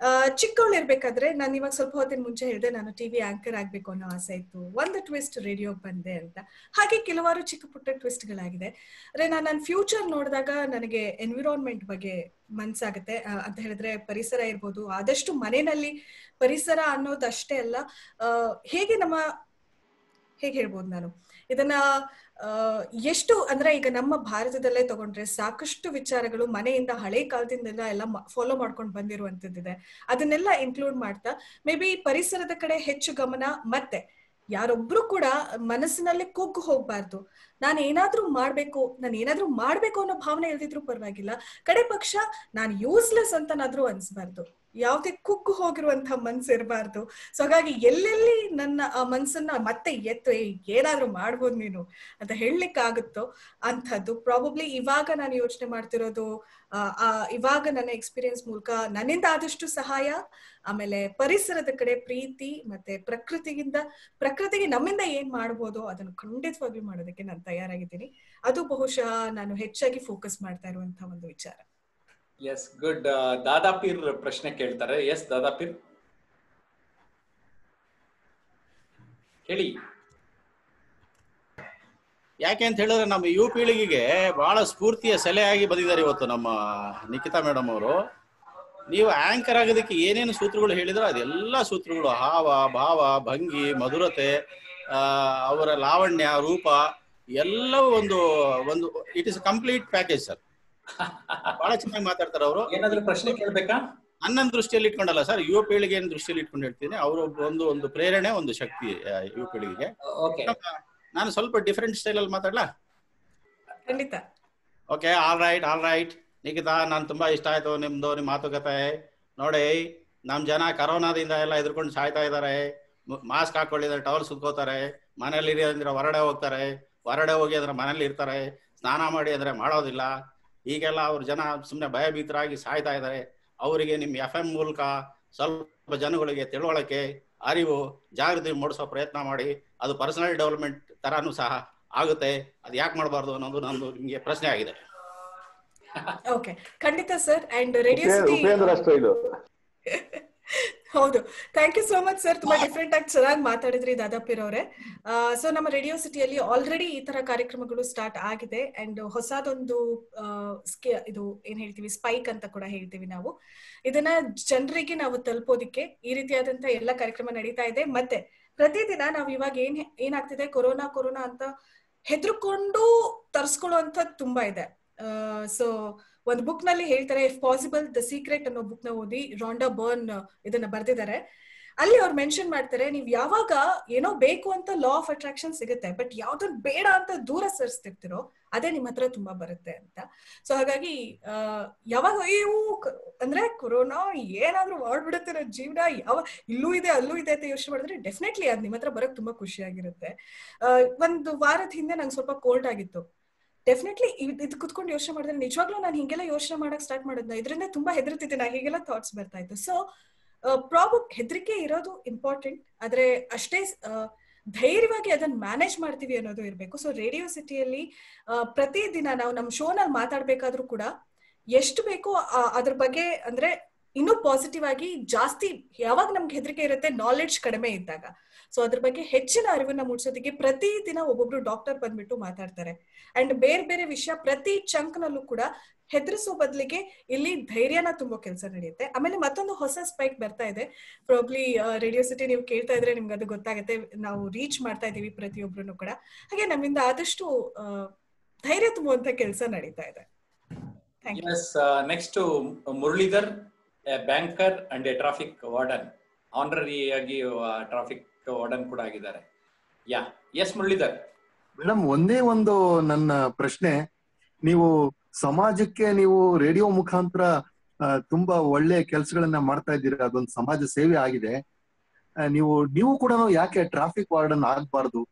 ಚಿಕ್ಕವಳಿರ್ಬೇಕಾದ್ರೆ ನಾನು ಇವಾಗ ಸ್ವಲ್ಪ ಹೊತ್ತಿನ ಮುಂಚೆ ಹೇಳಿದೆ ನಾನು ಟಿವಿ ಆಂಕರ್ ಆಗ್ಬೇಕು ಅನ್ನೋ ಆಸೆ ಇತ್ತು ಒಂದು ಟ್ವಿಸ್ಟ್ ರೇಡಿಯೋ ಬಂದೆ ಅಂತ ಹಾಗೆ ಕೆಲವಾರು ಚಿಕ್ಕ ಪುಟ್ಟ ಟ್ವಿಸ್ಟ್ ಗಳಾಗಿದೆ ಅಂದ್ರೆ ನಾನು ನನ್ನ ಫ್ಯೂಚರ್ ನೋಡಿದಾಗ ನನಗೆ ಎನ್ವಿರಾನ್ಮೆಂಟ್ ಬಗ್ಗೆ ಮನ್ಸಾಗುತ್ತೆ ಆ, ಅಂತ ಹೇಳಿದ್ರೆ ಪರಿಸರ ಇರ್ಬೋದು ಆದಷ್ಟು ಮನೆಯಲ್ಲಿ ಪರಿಸರ ಅನ್ನೋದಷ್ಟೇ ಅಲ್ಲ ಆ, ಹೇಗೆ ನಮ್ಮ ಹೇಗೆ ಹೇಳ್ಬೋದು ನಾನು ಇದನ್ನ ಆ, ಎಷ್ಟು ಅಂದ್ರೆ ಈಗ ನಮ್ಮ ಭಾರತದಲ್ಲೇ ತಗೊಂಡ್ರೆ ಸಾಕಷ್ಟು ವಿಚಾರಗಳು ಮನೆಯಿಂದ ಹಳೆ ಕಾಲದಿಂದೆಲ್ಲ ಎಲ್ಲ ಫಾಲೋ ಮಾಡ್ಕೊಂಡು ಬಂದಿರುವಂತದ್ದಿದೆ ಅದನ್ನೆಲ್ಲ ಇನ್ಕ್ಲೂಡ್ ಮಾಡ್ತಾ ಮೇ ಬಿ ಪರಿಸರದ ಕಡೆ ಹೆಚ್ಚು ಗಮನ ಮತ್ತೆ ಯಾರೊಬ್ರು ಕೂಡ ಮನಸ್ಸಿನಲ್ಲಿ ಕುಗ್ಗು ಹೋಗ್ಬಾರ್ದು ನಾನು ಏನಾದ್ರೂ ಮಾಡ್ಬೇಕು ನಾನು ಏನಾದ್ರೂ ಮಾಡ್ಬೇಕು ಅನ್ನೋ ಭಾವನೆ ಇಲ್ದಿದ್ರು ಪರವಾಗಿಲ್ಲ ಕಡೆ ಪಕ್ಷ ನಾನು ಯೂಸ್ಲೆಸ್ ಅಂತನಾದ್ರೂ ಅನ್ಸ್ಬಾರ್ದು ಯಾವುದೇ ಕುಗ್ಗು ಹೋಗಿರುವಂತಹ ಮನ್ಸು ಇರಬಾರ್ದು ಸೊ ಹಾಗಾಗಿ ಎಲ್ಲೆಲ್ಲಿ ನನ್ನ ಆ ಮನ್ಸನ್ನ ಮತ್ತೆ ಎತ್ತು ಏ, ಏನಾದ್ರೂ ಮಾಡ್ಬೋದು ನೀನು ಅಂತ ಹೇಳಲಿಕ್ಕಾಗುತ್ತೋ ಅಂಥದ್ದು ಪ್ರಾಬಬ್ಲಿ ಇವಾಗ ನಾನು ಯೋಚನೆ ಮಾಡ್ತಿರೋದು ಆ, ಆ, ಇವಾಗ ನನ್ನ ಎಕ್ಸ್ಪೀರಿಯನ್ಸ್ ಮೂಲಕ ನನ್ನಿಂದ ಆದಷ್ಟು ಸಹಾಯ ಆಮೇಲೆ ಪರಿಸರದ ಕಡೆ ಪ್ರೀತಿ ಮತ್ತೆ ಪ್ರಕೃತಿಗಿಂದ ಪ್ರಕೃತಿಗೆ ನಮ್ಮಿಂದ ಏನ್ ಮಾಡ್ಬೋದು ಅದನ್ನು ಖಂಡಿತವಾಗ್ಲೂ ಮಾಡೋದಕ್ಕೆ ನಾನು ತಯಾರಾಗಿದ್ದೀನಿ ಅದು ಬಹುಶಃ ನಾನು ಹೆಚ್ಚಾಗಿ ಫೋಕಸ್ ಮಾಡ್ತಾ ಇರುವಂತಹ ಒಂದು ವಿಚಾರ ಎಸ್ ಗುಡ್ ದಾದಾಪೀರ್ ಪ್ರಶ್ನೆ ಕೇಳ್ತಾರೆ ಎಸ್ ದಾದಾಪೀರ್ ಹೇಳಿ ಯಾಕೆ ಅಂತ ಹೇಳಿದ್ರೆ ನಮ್ಮ ಯುವ ಪೀಳಿಗೆಗೆ ಬಹಳ ಸ್ಫೂರ್ತಿಯ ಸೆಲೆಯಾಗಿ ಬಂದಿದ್ದಾರೆ ಇವತ್ತು ನಮ್ಮ ನಿಖಿತಾ ಮೇಡಮ್ ಅವರು ನೀವು ಆಂಕರ್ ಆಗೋದಕ್ಕೆ ಏನೇನು ಸೂತ್ರಗಳು ಹೇಳಿದ್ರು ಅದೆಲ್ಲ ಸೂತ್ರಗಳು ಹಾವ ಭಾವ ಭಂಗಿ ಮಧುರತೆ ಆ, ಅವರ ಲಾವಣ್ಯ ರೂಪ ಎಲ್ಲವೂ ಒಂದು ಒಂದು it is complete package sir ಬಹಳ ಚೆನ್ನಾಗಿ ಮಾತಾಡ್ತಾರೆ ಅವರು ಏನಾದ್ರೂ ಪ್ರಶ್ನೆ ಕೇಳ್ಬೇಕಾ ನನ್ನ ದೃಷ್ಟಿಯಲ್ಲಿ ಇಟ್ಕೊಂಡಲ್ಲ ಸರ್ ಯುವ ಪೀಳಿಗೆಯ ದೃಷ್ಟಿಯಲ್ಲಿ ಇಟ್ಕೊಂಡು ಹೇಳ್ತೀನಿ ಅವರು ಒಂದು ಒಂದು ಪ್ರೇರಣೆ ಒಂದು ಶಕ್ತಿ ಆ, ಯುವ ಪೀಳಿಗೆಗೆ ಓಕೆ ನಾನು ಸ್ವಲ್ಪ ಡಿಫ್ರೆಂಟ್ ಸ್ಟೈಲಲ್ಲಿ ಮಾತಾಡ್ಲಾ ಖಂಡಿತ okay all right all right Nikita ನಾನು ತುಂಬಾ ಇಷ್ಟ ಆಯ್ತು ನಿಮ್ದು ನಿಮ್ಮ ಮಾತುಕತೆ ನೋಡಿ ನಮ್ ಜನ ಕರೋನಾದಿಂದ ಎಲ್ಲ ಎದುರ್ಕೊಂಡು ಸಾಯ್ತಾ ಇದ್ದಾರೆ ಮಾಸ್ಕ್ ಹಾಕೊಳ್ಳಿದ್ರೆ ಟವಲ್ ಸುತ್ಕೋತಾರೆ ಮನೇಲಿ ಇರಿ ಅಂದ್ರೆ ಹೊರಗಡೆ ಹೋಗ್ತಾರೆ ಹೊರಗಡೆ ಹೋಗಿ ಅಂದ್ರೆ ಮನೇಲಿ ಇರ್ತಾರೆ ಸ್ನಾನ ಮಾಡಿ ಅಂದ್ರೆ ಮಾಡೋದಿಲ್ಲ ಈಗೆಲ್ಲ ಅವ್ರ ಜನ ಸುಮ್ಮನೆ ಭಯಭೀತರಾಗಿ ಸಾಯ್ತಾ ಇದ್ದಾರೆ ಅವರಿಗೆ ನಿಮ್ ಎಫ್ ಎಂ ಮೂಲಕ ಸ್ವಲ್ಪ ಜನಗಳಿಗೆ ತಿಳುವಳಿಕೆ ಅರಿವು ಜಾಗೃತಿ ಮೂಡಿಸೋ ಪ್ರಯತ್ನ ಮಾಡಿ ಅದು ಪರ್ಸನಲ್ ಡೆವಲಪ್ಮೆಂಟ್ ತರಾನು ಸಹ ಆಗುತ್ತೆ ಅದು ಯಾಕೆ ಮಾಡಬಾರ್ದು ಅನ್ನೋದು ನಂದು ನಿಮಗೆ ಪ್ರಶ್ನೆ ಆಗಿದೆ ಓಕೆ ಖಂಡಿತ ಸರ್ ಅಂಡ್ ರೇಡಿಯೋ ಉಪೇ- ಸಿಟಿ ಉಪೇಂದ್ರ ಸ್ಟೈಲು ಹೌದು thank you so much sir ತುಂಬಾ ಡಿಫ್ರೆಂಟ್ ಆಗಿ ಚೆನ್ನಾಗಿ ಮಾತಾಡಿದ್ರಿ ದಾದಾಪಿರ್ ಅವರೇ ಸೊ ನಮ್ಮ ರೇಡಿಯೋ ಸಿಟಿಯಲ್ಲಿ ಆಲ್ರೆಡಿ ಈ ತರ ಕಾರ್ಯಕ್ರಮಗಳು ಸ್ಟಾರ್ಟ್ ಆಗಿದೆ ಅಂಡ್ ಹೊಸದೊಂದು ಆ, ಸ್ಕೆ- ಇದು ಏನ್ ಹೇಳ್ತೀವಿ ಸ್ಪೈಕ್ ಅಂತ ಕೂಡ ಹೇಳ್ತೀವಿ ನಾವು ಇದನ್ನ ಜನರಿಗೆ ನಾವು ತಲುಪೋದಿಕ್ಕೆ ಈ ರೀತಿಯಾದಂತ ಎಲ್ಲ ಕಾರ್ಯಕ್ರಮ ನಡೀತಾ ಇದೆ ಮತ್ತೆ ಪ್ರತಿದಿನ ನಾವು ಇವಾಗ ಏನ್ ಏನಾಗ್ತಿದೆ ಕೊರೋನಾ ಕೊರೋನಾ ಅಂತ ಹೆದರ್ಕೊಂಡು ತರ್ಸ್ಕೊಳ್ಳುವಂಥದ್ದು ತುಂಬಾ ಇದೆ ಸೊ ಒಂದು ಬುಕ್ ನಲ್ಲಿ ಹೇಳ್ತಾರೆ ಇಫ್ ಪಾಸಿಬಲ್ ದ ಸೀಕ್ರೆಟ್ ಅನ್ನೋ ಬುಕ್ ನ ಓದಿ ರಾಂಡಾ ಬರ್ನ್ ಇದನ್ನ ಬರ್ದಿದ್ದಾರೆ ಅಲ್ಲಿ ಅವ್ರು ಮೆನ್ಷನ್ ಮಾಡ್ತಾರೆ ನೀವ್ ಯಾವಾಗ ಏನೋ ಬೇಕು ಅಂತ ಲಾ ಆಫ್ ಅಟ್ರಾಕ್ಷನ್ ಸಿಗುತ್ತೆ ಬಟ್ ಯಾವ್ದನ್ ಬೇಡ ಅಂತ ದೂರ ಸರಿಸ್ತಿರ್ತಿರೋ ಅದೇ ನಿಮ್ ಹತ್ರ ತುಂಬಾ ಬರುತ್ತೆ ಅಂತ ಸೊ ಹಾಗಾಗಿ ಆ, ಯಾವಾಗ ಅಯ್ಯೋ ಕ- ಅಂದ್ರೆ ಕೊರೋನಾ ಏನಾದ್ರೂ ಮಾಡ್ಬಿಡುತ್ತೆ ನನ್ನ ಜೀವನ ಯಾವ ಇಲ್ಲೂ ಇದೆ ಅಲ್ಲೂ ಇದೆ ಅಂತ ಯೋಚನೆ ಮಾಡಿದ್ರೆ ಡೆಫಿನೆಟ್ಲಿ ಅದ್ ನಿಮ್ ಹತ್ರ ಬರಕ್ ತುಂಬಾ ಖುಷಿಯಾಗಿರುತ್ತೆ ಆ, ಒಂದು ವಾರದ ಹಿಂದೆ ನಂಗೆ ಸ್ವಲ್ಪ ಕೋಲ್ಡ್ ಆಗಿತ್ತು ಡೆಫಿನೆಟ್ಲಿ ಇದು ಕುತ್ಕೊಂಡು ಯೋಚನೆ ಮಾಡಿದ್ರೆ ನಿಜವಾಗ್ಲೂ ನಾನು ಹಿಂಗೆಲ್ಲ ಯೋಚನೆ ಮಾಡಕ್ ಸ್ಟಾರ್ಟ್ ಮಾಡಿದ್ನ ಇದರಿಂದ ತುಂಬಾ ಹೆದರ್ತಿದ್ದೆ ನಾ ಹೀಗೆಲ್ಲ ಥಾಟ್ಸ್ ಬರ್ತಾ ಇತ್ತು ಸೊ ಪ್ರಾಬ್ ಹೆದರಿಕೆ ಇರೋದು ಇಂಪಾರ್ಟೆಂಟ್ ಆದ್ರೆ ಅಷ್ಟೇ ಆ, ಧೈರ್ಯವಾಗಿ ಅದನ್ನ ಮ್ಯಾನೇಜ್ ಮಾಡ್ತೀವಿ ಅನ್ನೋದು ಇರಬೇಕು ಸೊ ರೇಡಿಯೋ ಸಿಟಿಯಲ್ಲಿ ಪ್ರತಿದಿನ ನಾವು ನಮ್ಮ ಶೋನಲ್ಲಿ ಮಾತಾಡ್ಬೇಕಾದ್ರೂ ಕೂಡ ಎಷ್ಟು ಬೇಕೋ ಆ, ಅದ್ರ ಬಗ್ಗೆ ಅಂದ್ರೆ ಇನ್ನೂ ಪಾಸಿಟಿವ್ ಆಗಿ ಜಾಸ್ತಿ ಯಾವಾಗ ನಮ್ಗೆ ಹೆದರಿಕೆ ಇರುತ್ತೆ ನಾಲೆಡ್ಜ್ ಕಡಿಮೆ ಇದ್ದಾಗ ಸೊ ಅದ್ರ ಬಗ್ಗೆ ಹೆಚ್ಚಿನ ಅರಿವನ್ನ ಮೂಡಿಸೋದಕ್ಕೆ ಪ್ರತಿ ದಿನ ಒಬ್ಬೊಬ್ರು ಡಾಕ್ಟರ್ ಬಂದ್ಬಿಟ್ಟು ಮಾತಾಡ್ತಾರೆ ಅಂಡ್ ಬೇರೆ ಬೇರೆ ವಿಷಯ ಪ್ರತಿ ಚಂಕ್ ನಲ್ಲೂ ಕೂಡ ಹೆದರಿಸೋ ಬದಲಿಗೆ ಇಲ್ಲಿ ಧೈರ್ಯನ ತುಂಬೋ ಕೆಲಸ ನಡೆಯುತ್ತೆ ಆಮೇಲೆ ಮತ್ತೊಂದು ಹೊಸ ಸ್ಪೈಕ್ ಬರ್ತಾ ಇದೆ ಪ್ರಾಬ್ಲಿ ರೇಡಿಯೋ ಸಿಟಿ ನೀವು ಕೇಳ್ತಾ ಇದ್ರೆ ನಿಮ್ಗೆ ಅದು ಗೊತ್ತಾಗುತ್ತೆ ನಾವು ರೀಚ್ ಮಾಡ್ತಾ ಇದೀವಿ ಪ್ರತಿಯೊಬ್ರು ಕೂಡ ಹಾಗೆ ನಮ್ಮಿಂದ ಆದಷ್ಟು ಆ, ಧೈರ್ಯ ತುಂಬುವಂತ ಕೆಲಸ ನಡೀತಾ ಇದೆ thank you yes next Muralidhar banker and a traffic warden honorary ಆಗಿ ಟ್ರಾಫಿಕ್ ವಾರ್ಡನ್ ಕೂಡ ಆಗಿದ್ದಾರೆ ಯಾ ಎಸ್ ಮುರಳೀಧರ್ ಮೇಡಮ್ ಒಂದೇ ಒಂದು ನನ್ನ ಪ್ರಶ್ನೆ ನೀವು ಸಮಾಜಕ್ಕೆ ನೀವು ರೇಡಿಯೋ ಮುಖಾಂತರ ಆ, ತುಂಬಾ ಒಳ್ಳೆ ಕೆಲಸಗಳನ್ನ ಮಾಡ್ತಾ ಇದ್ದೀರಾ ಅದೊಂದು ಸಮಾಜ ಸೇವೆ ಆಗಿದೆ ಆ, ನೀವು ನೀವು ಕೂಡ ಯಾಕೆ ಟ್ರಾಫಿಕ್ ವಾರ್ಡನ್ ಆಗ್ಬಾರ್ದು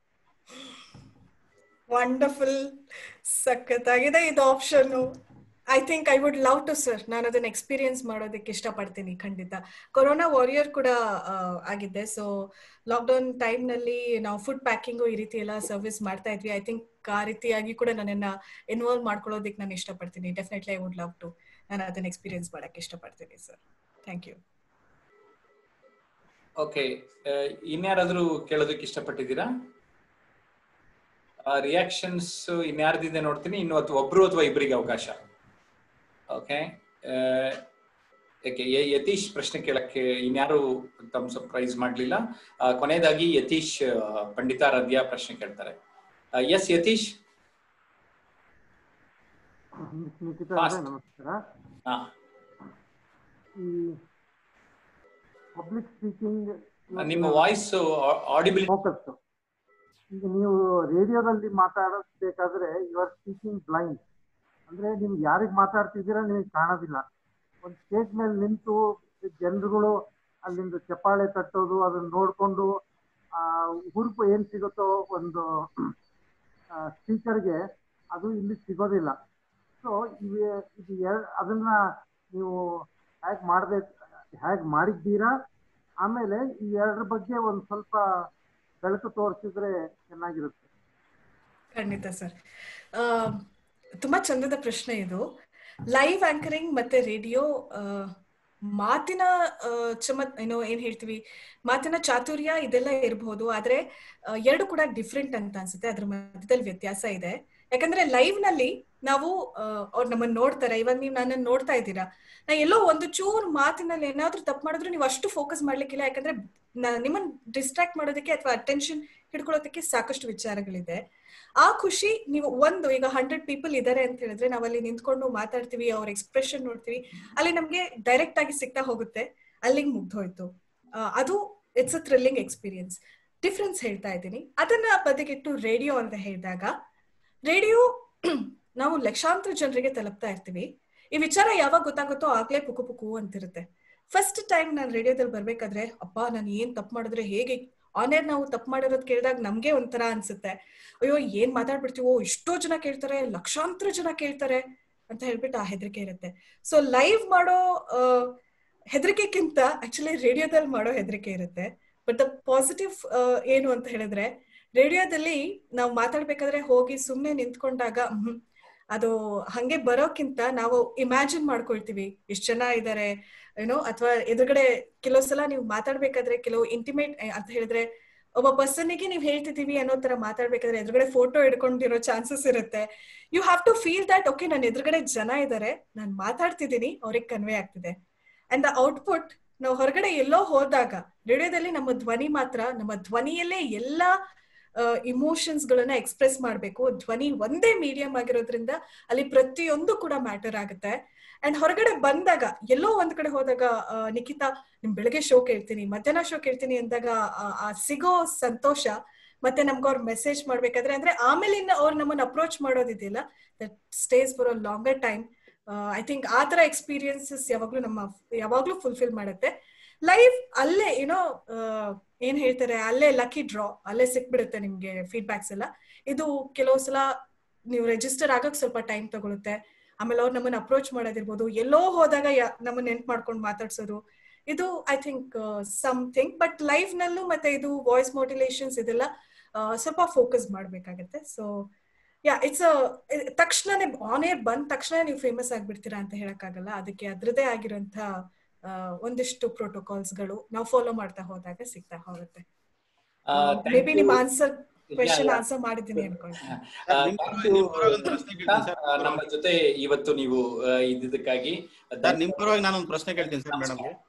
ವಂಡರ್ಫುಲ್ ಸಖತ್ತಾಗಿದೆ ಇದು option I think I would love to sir ನಾನು ಅದನ್ನ ಎಕ್ಸ್ಪೀರಿಯನ್ಸ್ ಮಾಡೋದಕ್ಕೆ ಇಷ್ಟಪಡ್ತೀನಿ ಖಂಡಿತ ಕೊರೋನಾ ವಾರಿಯರ್ ಕೂಡ ಆ, ಆಗಿದ್ದೆ ಸೊ ಲಾಕ್ಡೌನ್ ಟೈಮ್ ನಲ್ಲಿ ನಾವು ಫುಡ್ ಪ್ಯಾಕಿಂಗು ಈ ರೀತಿ ಎಲ್ಲ ಸರ್ವಿಸ್ ಮಾಡ್ತಾ ಇದ್ವಿ ಐ ಥಿಂಕ್ ಆ ರೀತಿಯಾಗಿ ಕೂಡ ನನ್ನನ್ನ ಇನ್ವಾಲ್ವ್ ಮಾಡ್ಕೊಳ್ಳೋದಕ್ಕೆ ನಾನು ಇಷ್ಟಪಡ್ತೀನಿ definitely I would love to ನಾನು ಅದನ್ನ ಎಕ್ಸ್ಪೀರಿಯನ್ಸ್ ಮಾಡಕ್ಕೆ ಇಷ್ಟಪಡ್ತೀನಿ ಸರ್ ಥ್ಯಾಂಕ್ ಯು ಓಕೆ ಇನ್ಯಾರಾದ್ರೂ ಕೇಳೋದಕ್ಕೆ ಇಷ್ಟಪಟ್ಟಿದ್ದೀರಾ ರಿಯಾಕ್ಷನ್ಸ್ ಇನ್ಯಾರ್ದಿದೆ ನೋಡ್ತೀನಿ ಇನ್ನು ಅಥವಾ ಒಬ್ರು ಅಥವಾ ಇಬ್ಬರಿಗೆ ಅವಕಾಶ ಓಕೆ ಯಾಕೆ ಯ- ಯತೀಶ್ ಪ್ರಶ್ನೆ ಕೇಳಕ್ಕೆ ಇನ್ಯಾರು ತಮ್ಮ ಸರ್ಪ್ರೈಸ್ ಮಾಡ್ಲಿಲ್ಲ ಆ, ಕೊನೆಯದಾಗಿ ಯತೀಶ್ ಆ, ಪಂಡಿತಾರಾಧ್ಯ ಪ್ರಶ್ನೆ ಕೇಳ್ತಾರೆ ಎಸ್ ಯತೀಶ್ ನಿಖಿತಾ Fast. ಅವರೇ ನಮಸ್ಕಾರ ಹಾ ಈ ಪಬ್ಲಿಕ್ ಸ್ಪೀಕಿಂಗ್ ನಿಮ್ಮ ವಾಯ್ಸ್ ಆಡಿಬಿಲಿಟಿ ಫೋಕಸ್ ಈಗ ನೀವು ರೇಡಿಯೋದಲ್ಲಿ ಮಾತಾಡಬೇಕಾದ್ರೆ ಯು ಆರ್ ಸ್ಪೀಕಿಂಗ್ ಬ್ಲೈಂಡ್ ಅಂದ್ರೆ ನಿಮ್ಗೆ ಯಾರಿಗೆ ಮಾತಾಡ್ತಿದ್ದೀರಾ ನಿಮಗೆ ಕಾಣೋದಿಲ್ಲ ಒಂದು ಸ್ಟೇಜ್ ಮೇಲೆ ನಿಂತು ಜನರುಗಳು ಅಲ್ಲಿಂದ ಚಪ್ಪಾಳೆ ತಟ್ಟೋದು ಅದನ್ನ ನೋಡ್ಕೊಂಡು ಆ ಹುರುಪು ಏನ್ ಸಿಗುತ್ತೋ ಒಂದು ಸ್ಪೀಕರ್ಗೆ ಅದು ಇಲ್ಲಿ ಸಿಗೋದಿಲ್ಲ ಸೊ ಇವೆ ಇದು ಎರ ಅದನ್ನ ನೀವು ಹೇಗೆ ಮಾಡ್ಬೇಕು ಹೇಗೆ ಮಾಡಿದ್ದೀರಾ ಆಮೇಲೆ ಈ ಎರಡರ ಬಗ್ಗೆ ಒಂದು ಸ್ವಲ್ಪ ಬೆಳಕು ತೋರಿಸಿದ್ರೆ ಚೆನ್ನಾಗಿರುತ್ತೆ ಖಂಡಿತ ಸರ್ ತುಂಬಾ ಚಂದದ ಪ್ರಶ್ನೆ ಇದು ಲೈವ್ ಆಂಕರಿಂಗ್ ಮತ್ತೆ ರೇಡಿಯೋ ಮಾತಿನ ಆ, ಚಮ ಏನೋ ಏನ್ ಹೇಳ್ತೀವಿ ಮಾತಿನ ಚಾತುರ್ಯ ಇದೆಲ್ಲ ಇರಬಹುದು ಆದ್ರೆ ಆ, ಎರಡು ಕೂಡ ಡಿಫ್ರೆಂಟ್ ಅಂತ ಅನ್ಸುತ್ತೆ ಅದ್ರ ಮಧ್ಯದಲ್ಲಿ ವ್ಯತ್ಯಾಸ ಇದೆ ಯಾಕಂದ್ರೆ ಲೈವ್ ನಲ್ಲಿ ನಾವು ಅವ್ರು ನಮ್ಮನ್ನ ನೋಡ್ತಾರೆ ಇವಾಗ ನೀವು ನನ್ನನ್ನು ನೋಡ್ತಾ ಇದ್ದೀರಾ ನಾ ಎಲ್ಲೋ ಒಂದು ಚೂರು ಮಾತಿನಲ್ಲಿ ಏನಾದ್ರೂ ತಪ್ಪು ಮಾಡಿದ್ರು ನೀವು ಅಷ್ಟು ಫೋಕಸ್ ಮಾಡ್ಲಿಕ್ಕಿಲ್ಲ ಯಾಕಂದ್ರೆ ನ- ನಿಮ್ಮನ್ನ ಡಿಸ್ಟ್ರಾಕ್ಟ್ ಮಾಡೋದಕ್ಕೆ ಅಥವಾ ಅಟೆನ್ಷನ್ ಹಿಡ್ಕೊಳ್ಳೋದಕ್ಕೆ ಸಾಕಷ್ಟು ವಿಚಾರಗಳಿದೆ ಆ ಖುಷಿ ನೀವು ಒಂದು ಈಗ ಹಂಡ್ರೆಡ್ ಪೀಪಲ್ ಇದಾರೆ ಅಂತ ಹೇಳಿದ್ರೆ ನಾವು ಅಲ್ಲಿ ನಿಂತ್ಕೊಂಡು ಮಾತಾಡ್ತೀವಿ ಅವ್ರ ಎಕ್ಸ್ಪ್ರೆಷನ್ ನೋಡ್ತೀವಿ ಅಲ್ಲಿ ನಮ್ಗೆ ಡೈರೆಕ್ಟ್ ಆಗಿ ಸಿಗ್ತಾ ಹೋಗುತ್ತೆ ಅಲ್ಲಿಗೆ ಮುಗ್ದೋಯ್ತು ಆ, ಅದು it's a thrilling experience difference ಹೇಳ್ತಾ ಇದ್ದೀನಿ ಅದನ್ನ ಬದಿಗಿಟ್ಟು ರೇಡಿಯೋ ಅಂತ ಹೇಳಿದಾಗ ರೇಡಿಯೋ ನಾವು ಲಕ್ಷಾಂತರ ಜನರಿಗೆ ತಲುಪ್ತಾ ಇರ್ತೀವಿ ಈ ವಿಚಾರ ಯಾವಾಗ ಗೊತ್ತಾಗುತ್ತೋ ಆಗ್ಲೇ ಪುಕು ಪುಕು ಅಂತಿರುತ್ತೆ ಫಸ್ಟ್ ಟೈಮ್ ನಾನು ರೇಡಿಯೋದಲ್ಲಿ ಬರ್ಬೇಕಾದ್ರೆ ಅಪ್ಪ ನಾನು ಏನ್ ತಪ್ಪು ಮಾಡಿದ್ರೆ ಹೇಗೆ ಆನೇರ್ ನಾವು ತಪ್ಪು ಮಾಡಿರೋದ್ ಕೇಳಿದಾಗ ನಮ್ಗೆ ಒಂಥರ ಅನ್ಸುತ್ತೆ ಅಯ್ಯೋ ಏನ್ ಮಾತಾಡ್ಬಿಡ್ತೀವೋ ಎಷ್ಟೋ ಜನ ಕೇಳ್ತಾರೆ ಲಕ್ಷಾಂತರ ಜನ ಕೇಳ್ತಾರೆ ಅಂತ ಹೇಳ್ಬಿಟ್ಟು ಆ ಹೆದರಿಕೆ ಇರುತ್ತೆ ಸೊ ಲೈವ್ ಮಾಡೋ ಹೆದರಿಕೆಗಿಂತ ಆಕ್ಚುಲಿ ರೇಡಿಯೋದಲ್ಲಿ ಮಾಡೋ ಹೆದರಿಕೆ ಇರುತ್ತೆ ಬಟ್ ದ ಪಾಸಿಟಿವ್ ಏನು ಅಂತ ಹೇಳಿದ್ರೆ ರೇಡಿಯೋದಲ್ಲಿ ನಾವು ಮಾತಾಡ್ಬೇಕಾದ್ರೆ ಹೋಗಿ ಸುಮ್ನೆ ನಿಂತ್ಕೊಂಡಾಗ ಹ್ಮ್ ಅದು ಹಂಗೆ ಬರೋಕ್ಕಿಂತ ನಾವು ಇಮ್ಯಾಜಿನ್ ಮಾಡ್ಕೊಳ್ತೀವಿ ಎಷ್ಟ್ ಜನ ಇದ್ದಾರೆ ಏನೋ ಅಥವಾ ಎದುರುಗಡೆ ಕೆಲವು ಸಲ ನೀವು ಮಾತಾಡ್ಬೇಕಾದ್ರೆ ಕೆಲವು ಇಂಟಿಮೇಟ್ ಅಂತ ಹೇಳಿದ್ರೆ ಒಬ್ಬ ಪರ್ಸನ್ಗೆ ನೀವು ಹೇಳ್ತಿದೀವಿ ಅನ್ನೋ ತರ ಮಾತಾಡ್ಬೇಕಾದ್ರೆ ಎದುರುಗಡೆ ಫೋಟೋ ಹಿಡ್ಕೊಂಡಿರೋ ಚಾನ್ಸಸ್ ಇರುತ್ತೆ you have to feel that okay ನನ್ನ ಎದುರುಗಡೆ ಜನ ಇದ್ದಾರೆ ನಾನು ಮಾತಾಡ್ತಿದ್ದೀನಿ ಅವ್ರಿಗೆ ಕನ್ವೆ ಆಗ್ತಿದೆ ಅಂಡ್ ದ ಔಟ್ಪುಟ್ ನಾವು ಹೊರಗಡೆ ಎಲ್ಲೋ ಹೋದಾಗ ರೇಡಿಯೋದಲ್ಲಿ ನಮ್ಮ ಧ್ವನಿ ಮಾತ್ರ ನಮ್ಮ ಧ್ವನಿಯಲ್ಲೇ ಎಲ್ಲಾ ಇಮೋಷನ್ಸ್ ಗಳನ್ನ ಎಕ್ಸ್ಪ್ರೆಸ್ ಮಾಡ್ಬೇಕು ಧ್ವನಿ ಒಂದೇ ಮೀಡಿಯಂ ಆಗಿರೋದ್ರಿಂದ ಅಲ್ಲಿ ಪ್ರತಿಯೊಂದು ಕೂಡ ಮ್ಯಾಟರ್ ಆಗುತ್ತೆ ಅಂಡ್ ಹೊರಗಡೆ ಬಂದಾಗ ಎಲ್ಲೋ ಒಂದ್ ಕಡೆ ಹೋದಾಗ ಆ, ನಿಖಿತಾ ನಿಮ್ ಬೆಳಗ್ಗೆ ಶೋ ಕೇಳ್ತೀನಿ ಮಧ್ಯಾಹ್ನ ಶೋ ಕೇಳ್ತೀನಿ ಅಂದಾಗ ಆ- ಆ ಸಿಗೋ ಸಂತೋಷ ಮತ್ತೆ ನಮ್ಗೆ ಅವ್ರ ಮೆಸೇಜ್ ಮಾಡ್ಬೇಕಾದ್ರೆ ಅಂದ್ರೆ ಆಮೇಲೆ ಇನ್ನು ಅವ್ರು ನಮ್ಮನ್ನ ಅಪ್ರೋಚ್ ಮಾಡೋದಿದೆಯಲ್ಲ that stays for a longer time I think ಆ ತರ ಎಕ್ಸ್ಪೀರಿಯನ್ಸಸ್ ಯಾವಾಗ್ಲೂ ನಮ್ಮ ಯಾವಾಗ್ಲೂ ಫುಲ್ಫಿಲ್ ಮಾಡುತ್ತೆ ಲೈವ್ ಅಲ್ಲೇ ಏನೋ ಏನ್ ಹೇಳ್ತಾರೆ ಅಲ್ಲೇ ಲಕ್ಕಿ ಡ್ರಾ ಅಲ್ಲೇ ಸಿಕ್ಬಿಡುತ್ತೆ ನಿಮ್ಗೆ ಫೀಡ್ಬ್ಯಾಕ್ಸ್ ಎಲ್ಲ ಇದು ಕೆಲವು ಸಲ ನೀವು ರಿಜಿಸ್ಟರ್ ಆಗಕ್ ಸ್ವಲ್ಪ ಟೈಮ್ ತಗೊಳುತ್ತೆ ಆಮೇಲೆ ಅವ್ರು ನಮ್ಮನ್ನ ಅಪ್ರೋಚ್ ಮಾಡೋದಿರ್ಬೋದು ಎಲ್ಲೋ ಹೋದಾಗ ಯಾ- ನಮ್ಮನ್ನ ನೆನ್ಪ್ ಮಾಡ್ಕೊಂಡು ಮಾತಾಡ್ಸೋದು ಇದು I think something but live ನಲ್ಲೂ ಮತ್ತೆ ಇದು ವಾಯ್ಸ್ ಮಾಡ್ಯುಲೇಷನ್ಸ್ ಇದೆಲ್ಲ ಆ, ಸ್ವಲ್ಪ ಫೋಕಸ್ ಮಾಡ್ಬೇಕಾಗತ್ತೆ ಸೊ ಯಾ ಇಟ್ಸ್ ತಕ್ಷಣನೇ ಆನ್ ಏರ್ ಬಂದ ತಕ್ಷಣ ನೀವು ಫೇಮಸ್ ಆಗ್ಬಿಡ್ತೀರಾ ಅಂತ ಹೇಳಕ್ಕಾಗಲ್ಲ ಅದಕ್ಕೆ ಅದ್ರದೇ ಆಗಿರೋಂಥ ಆ, ಒಂದಿಷ್ಟು ಪ್ರೋಟೋಕಾಲ್ಸ್ ಗಳು ನಾವು ಫಾಲೋ ಮಾಡ್ತಾ ಹೋದಾಗ ಸಿಗ್ತಾ ಹೋಗುತ್ತೆ ಮೇ ಬಿ ನಿಮ್ ಆನ್ಸರ್ ಕ್ವೆಶನ್ ಆನ್ಸರ್ ಮಾಡಿದ್ದೀನಿ ಅನ್ಕೊಂಡು ನಿಮ್ ಪರವಾಗಿ- ನಿಮ್ ಪರವಾಗಿ ಒಂದು ಪ್ರಶ್ನೆ ಕೇಳ್ತೀನಿ ಸರ್ ನಮ್ಮ ಜೊತೆ ಇವತ್ತು ನೀವು ಆ, ಇದ್ದಿದ್ದಕ್ಕಾಗಿ ಸರ್ ನಿಮ್ ಪರವಾಗಿ ನಾನು ಒಂದು ಪ್ರಶ್ನೆ ಕೇಳ್ತೀನಿ ಸರ್ ಮೇಡಮ್ಗೆ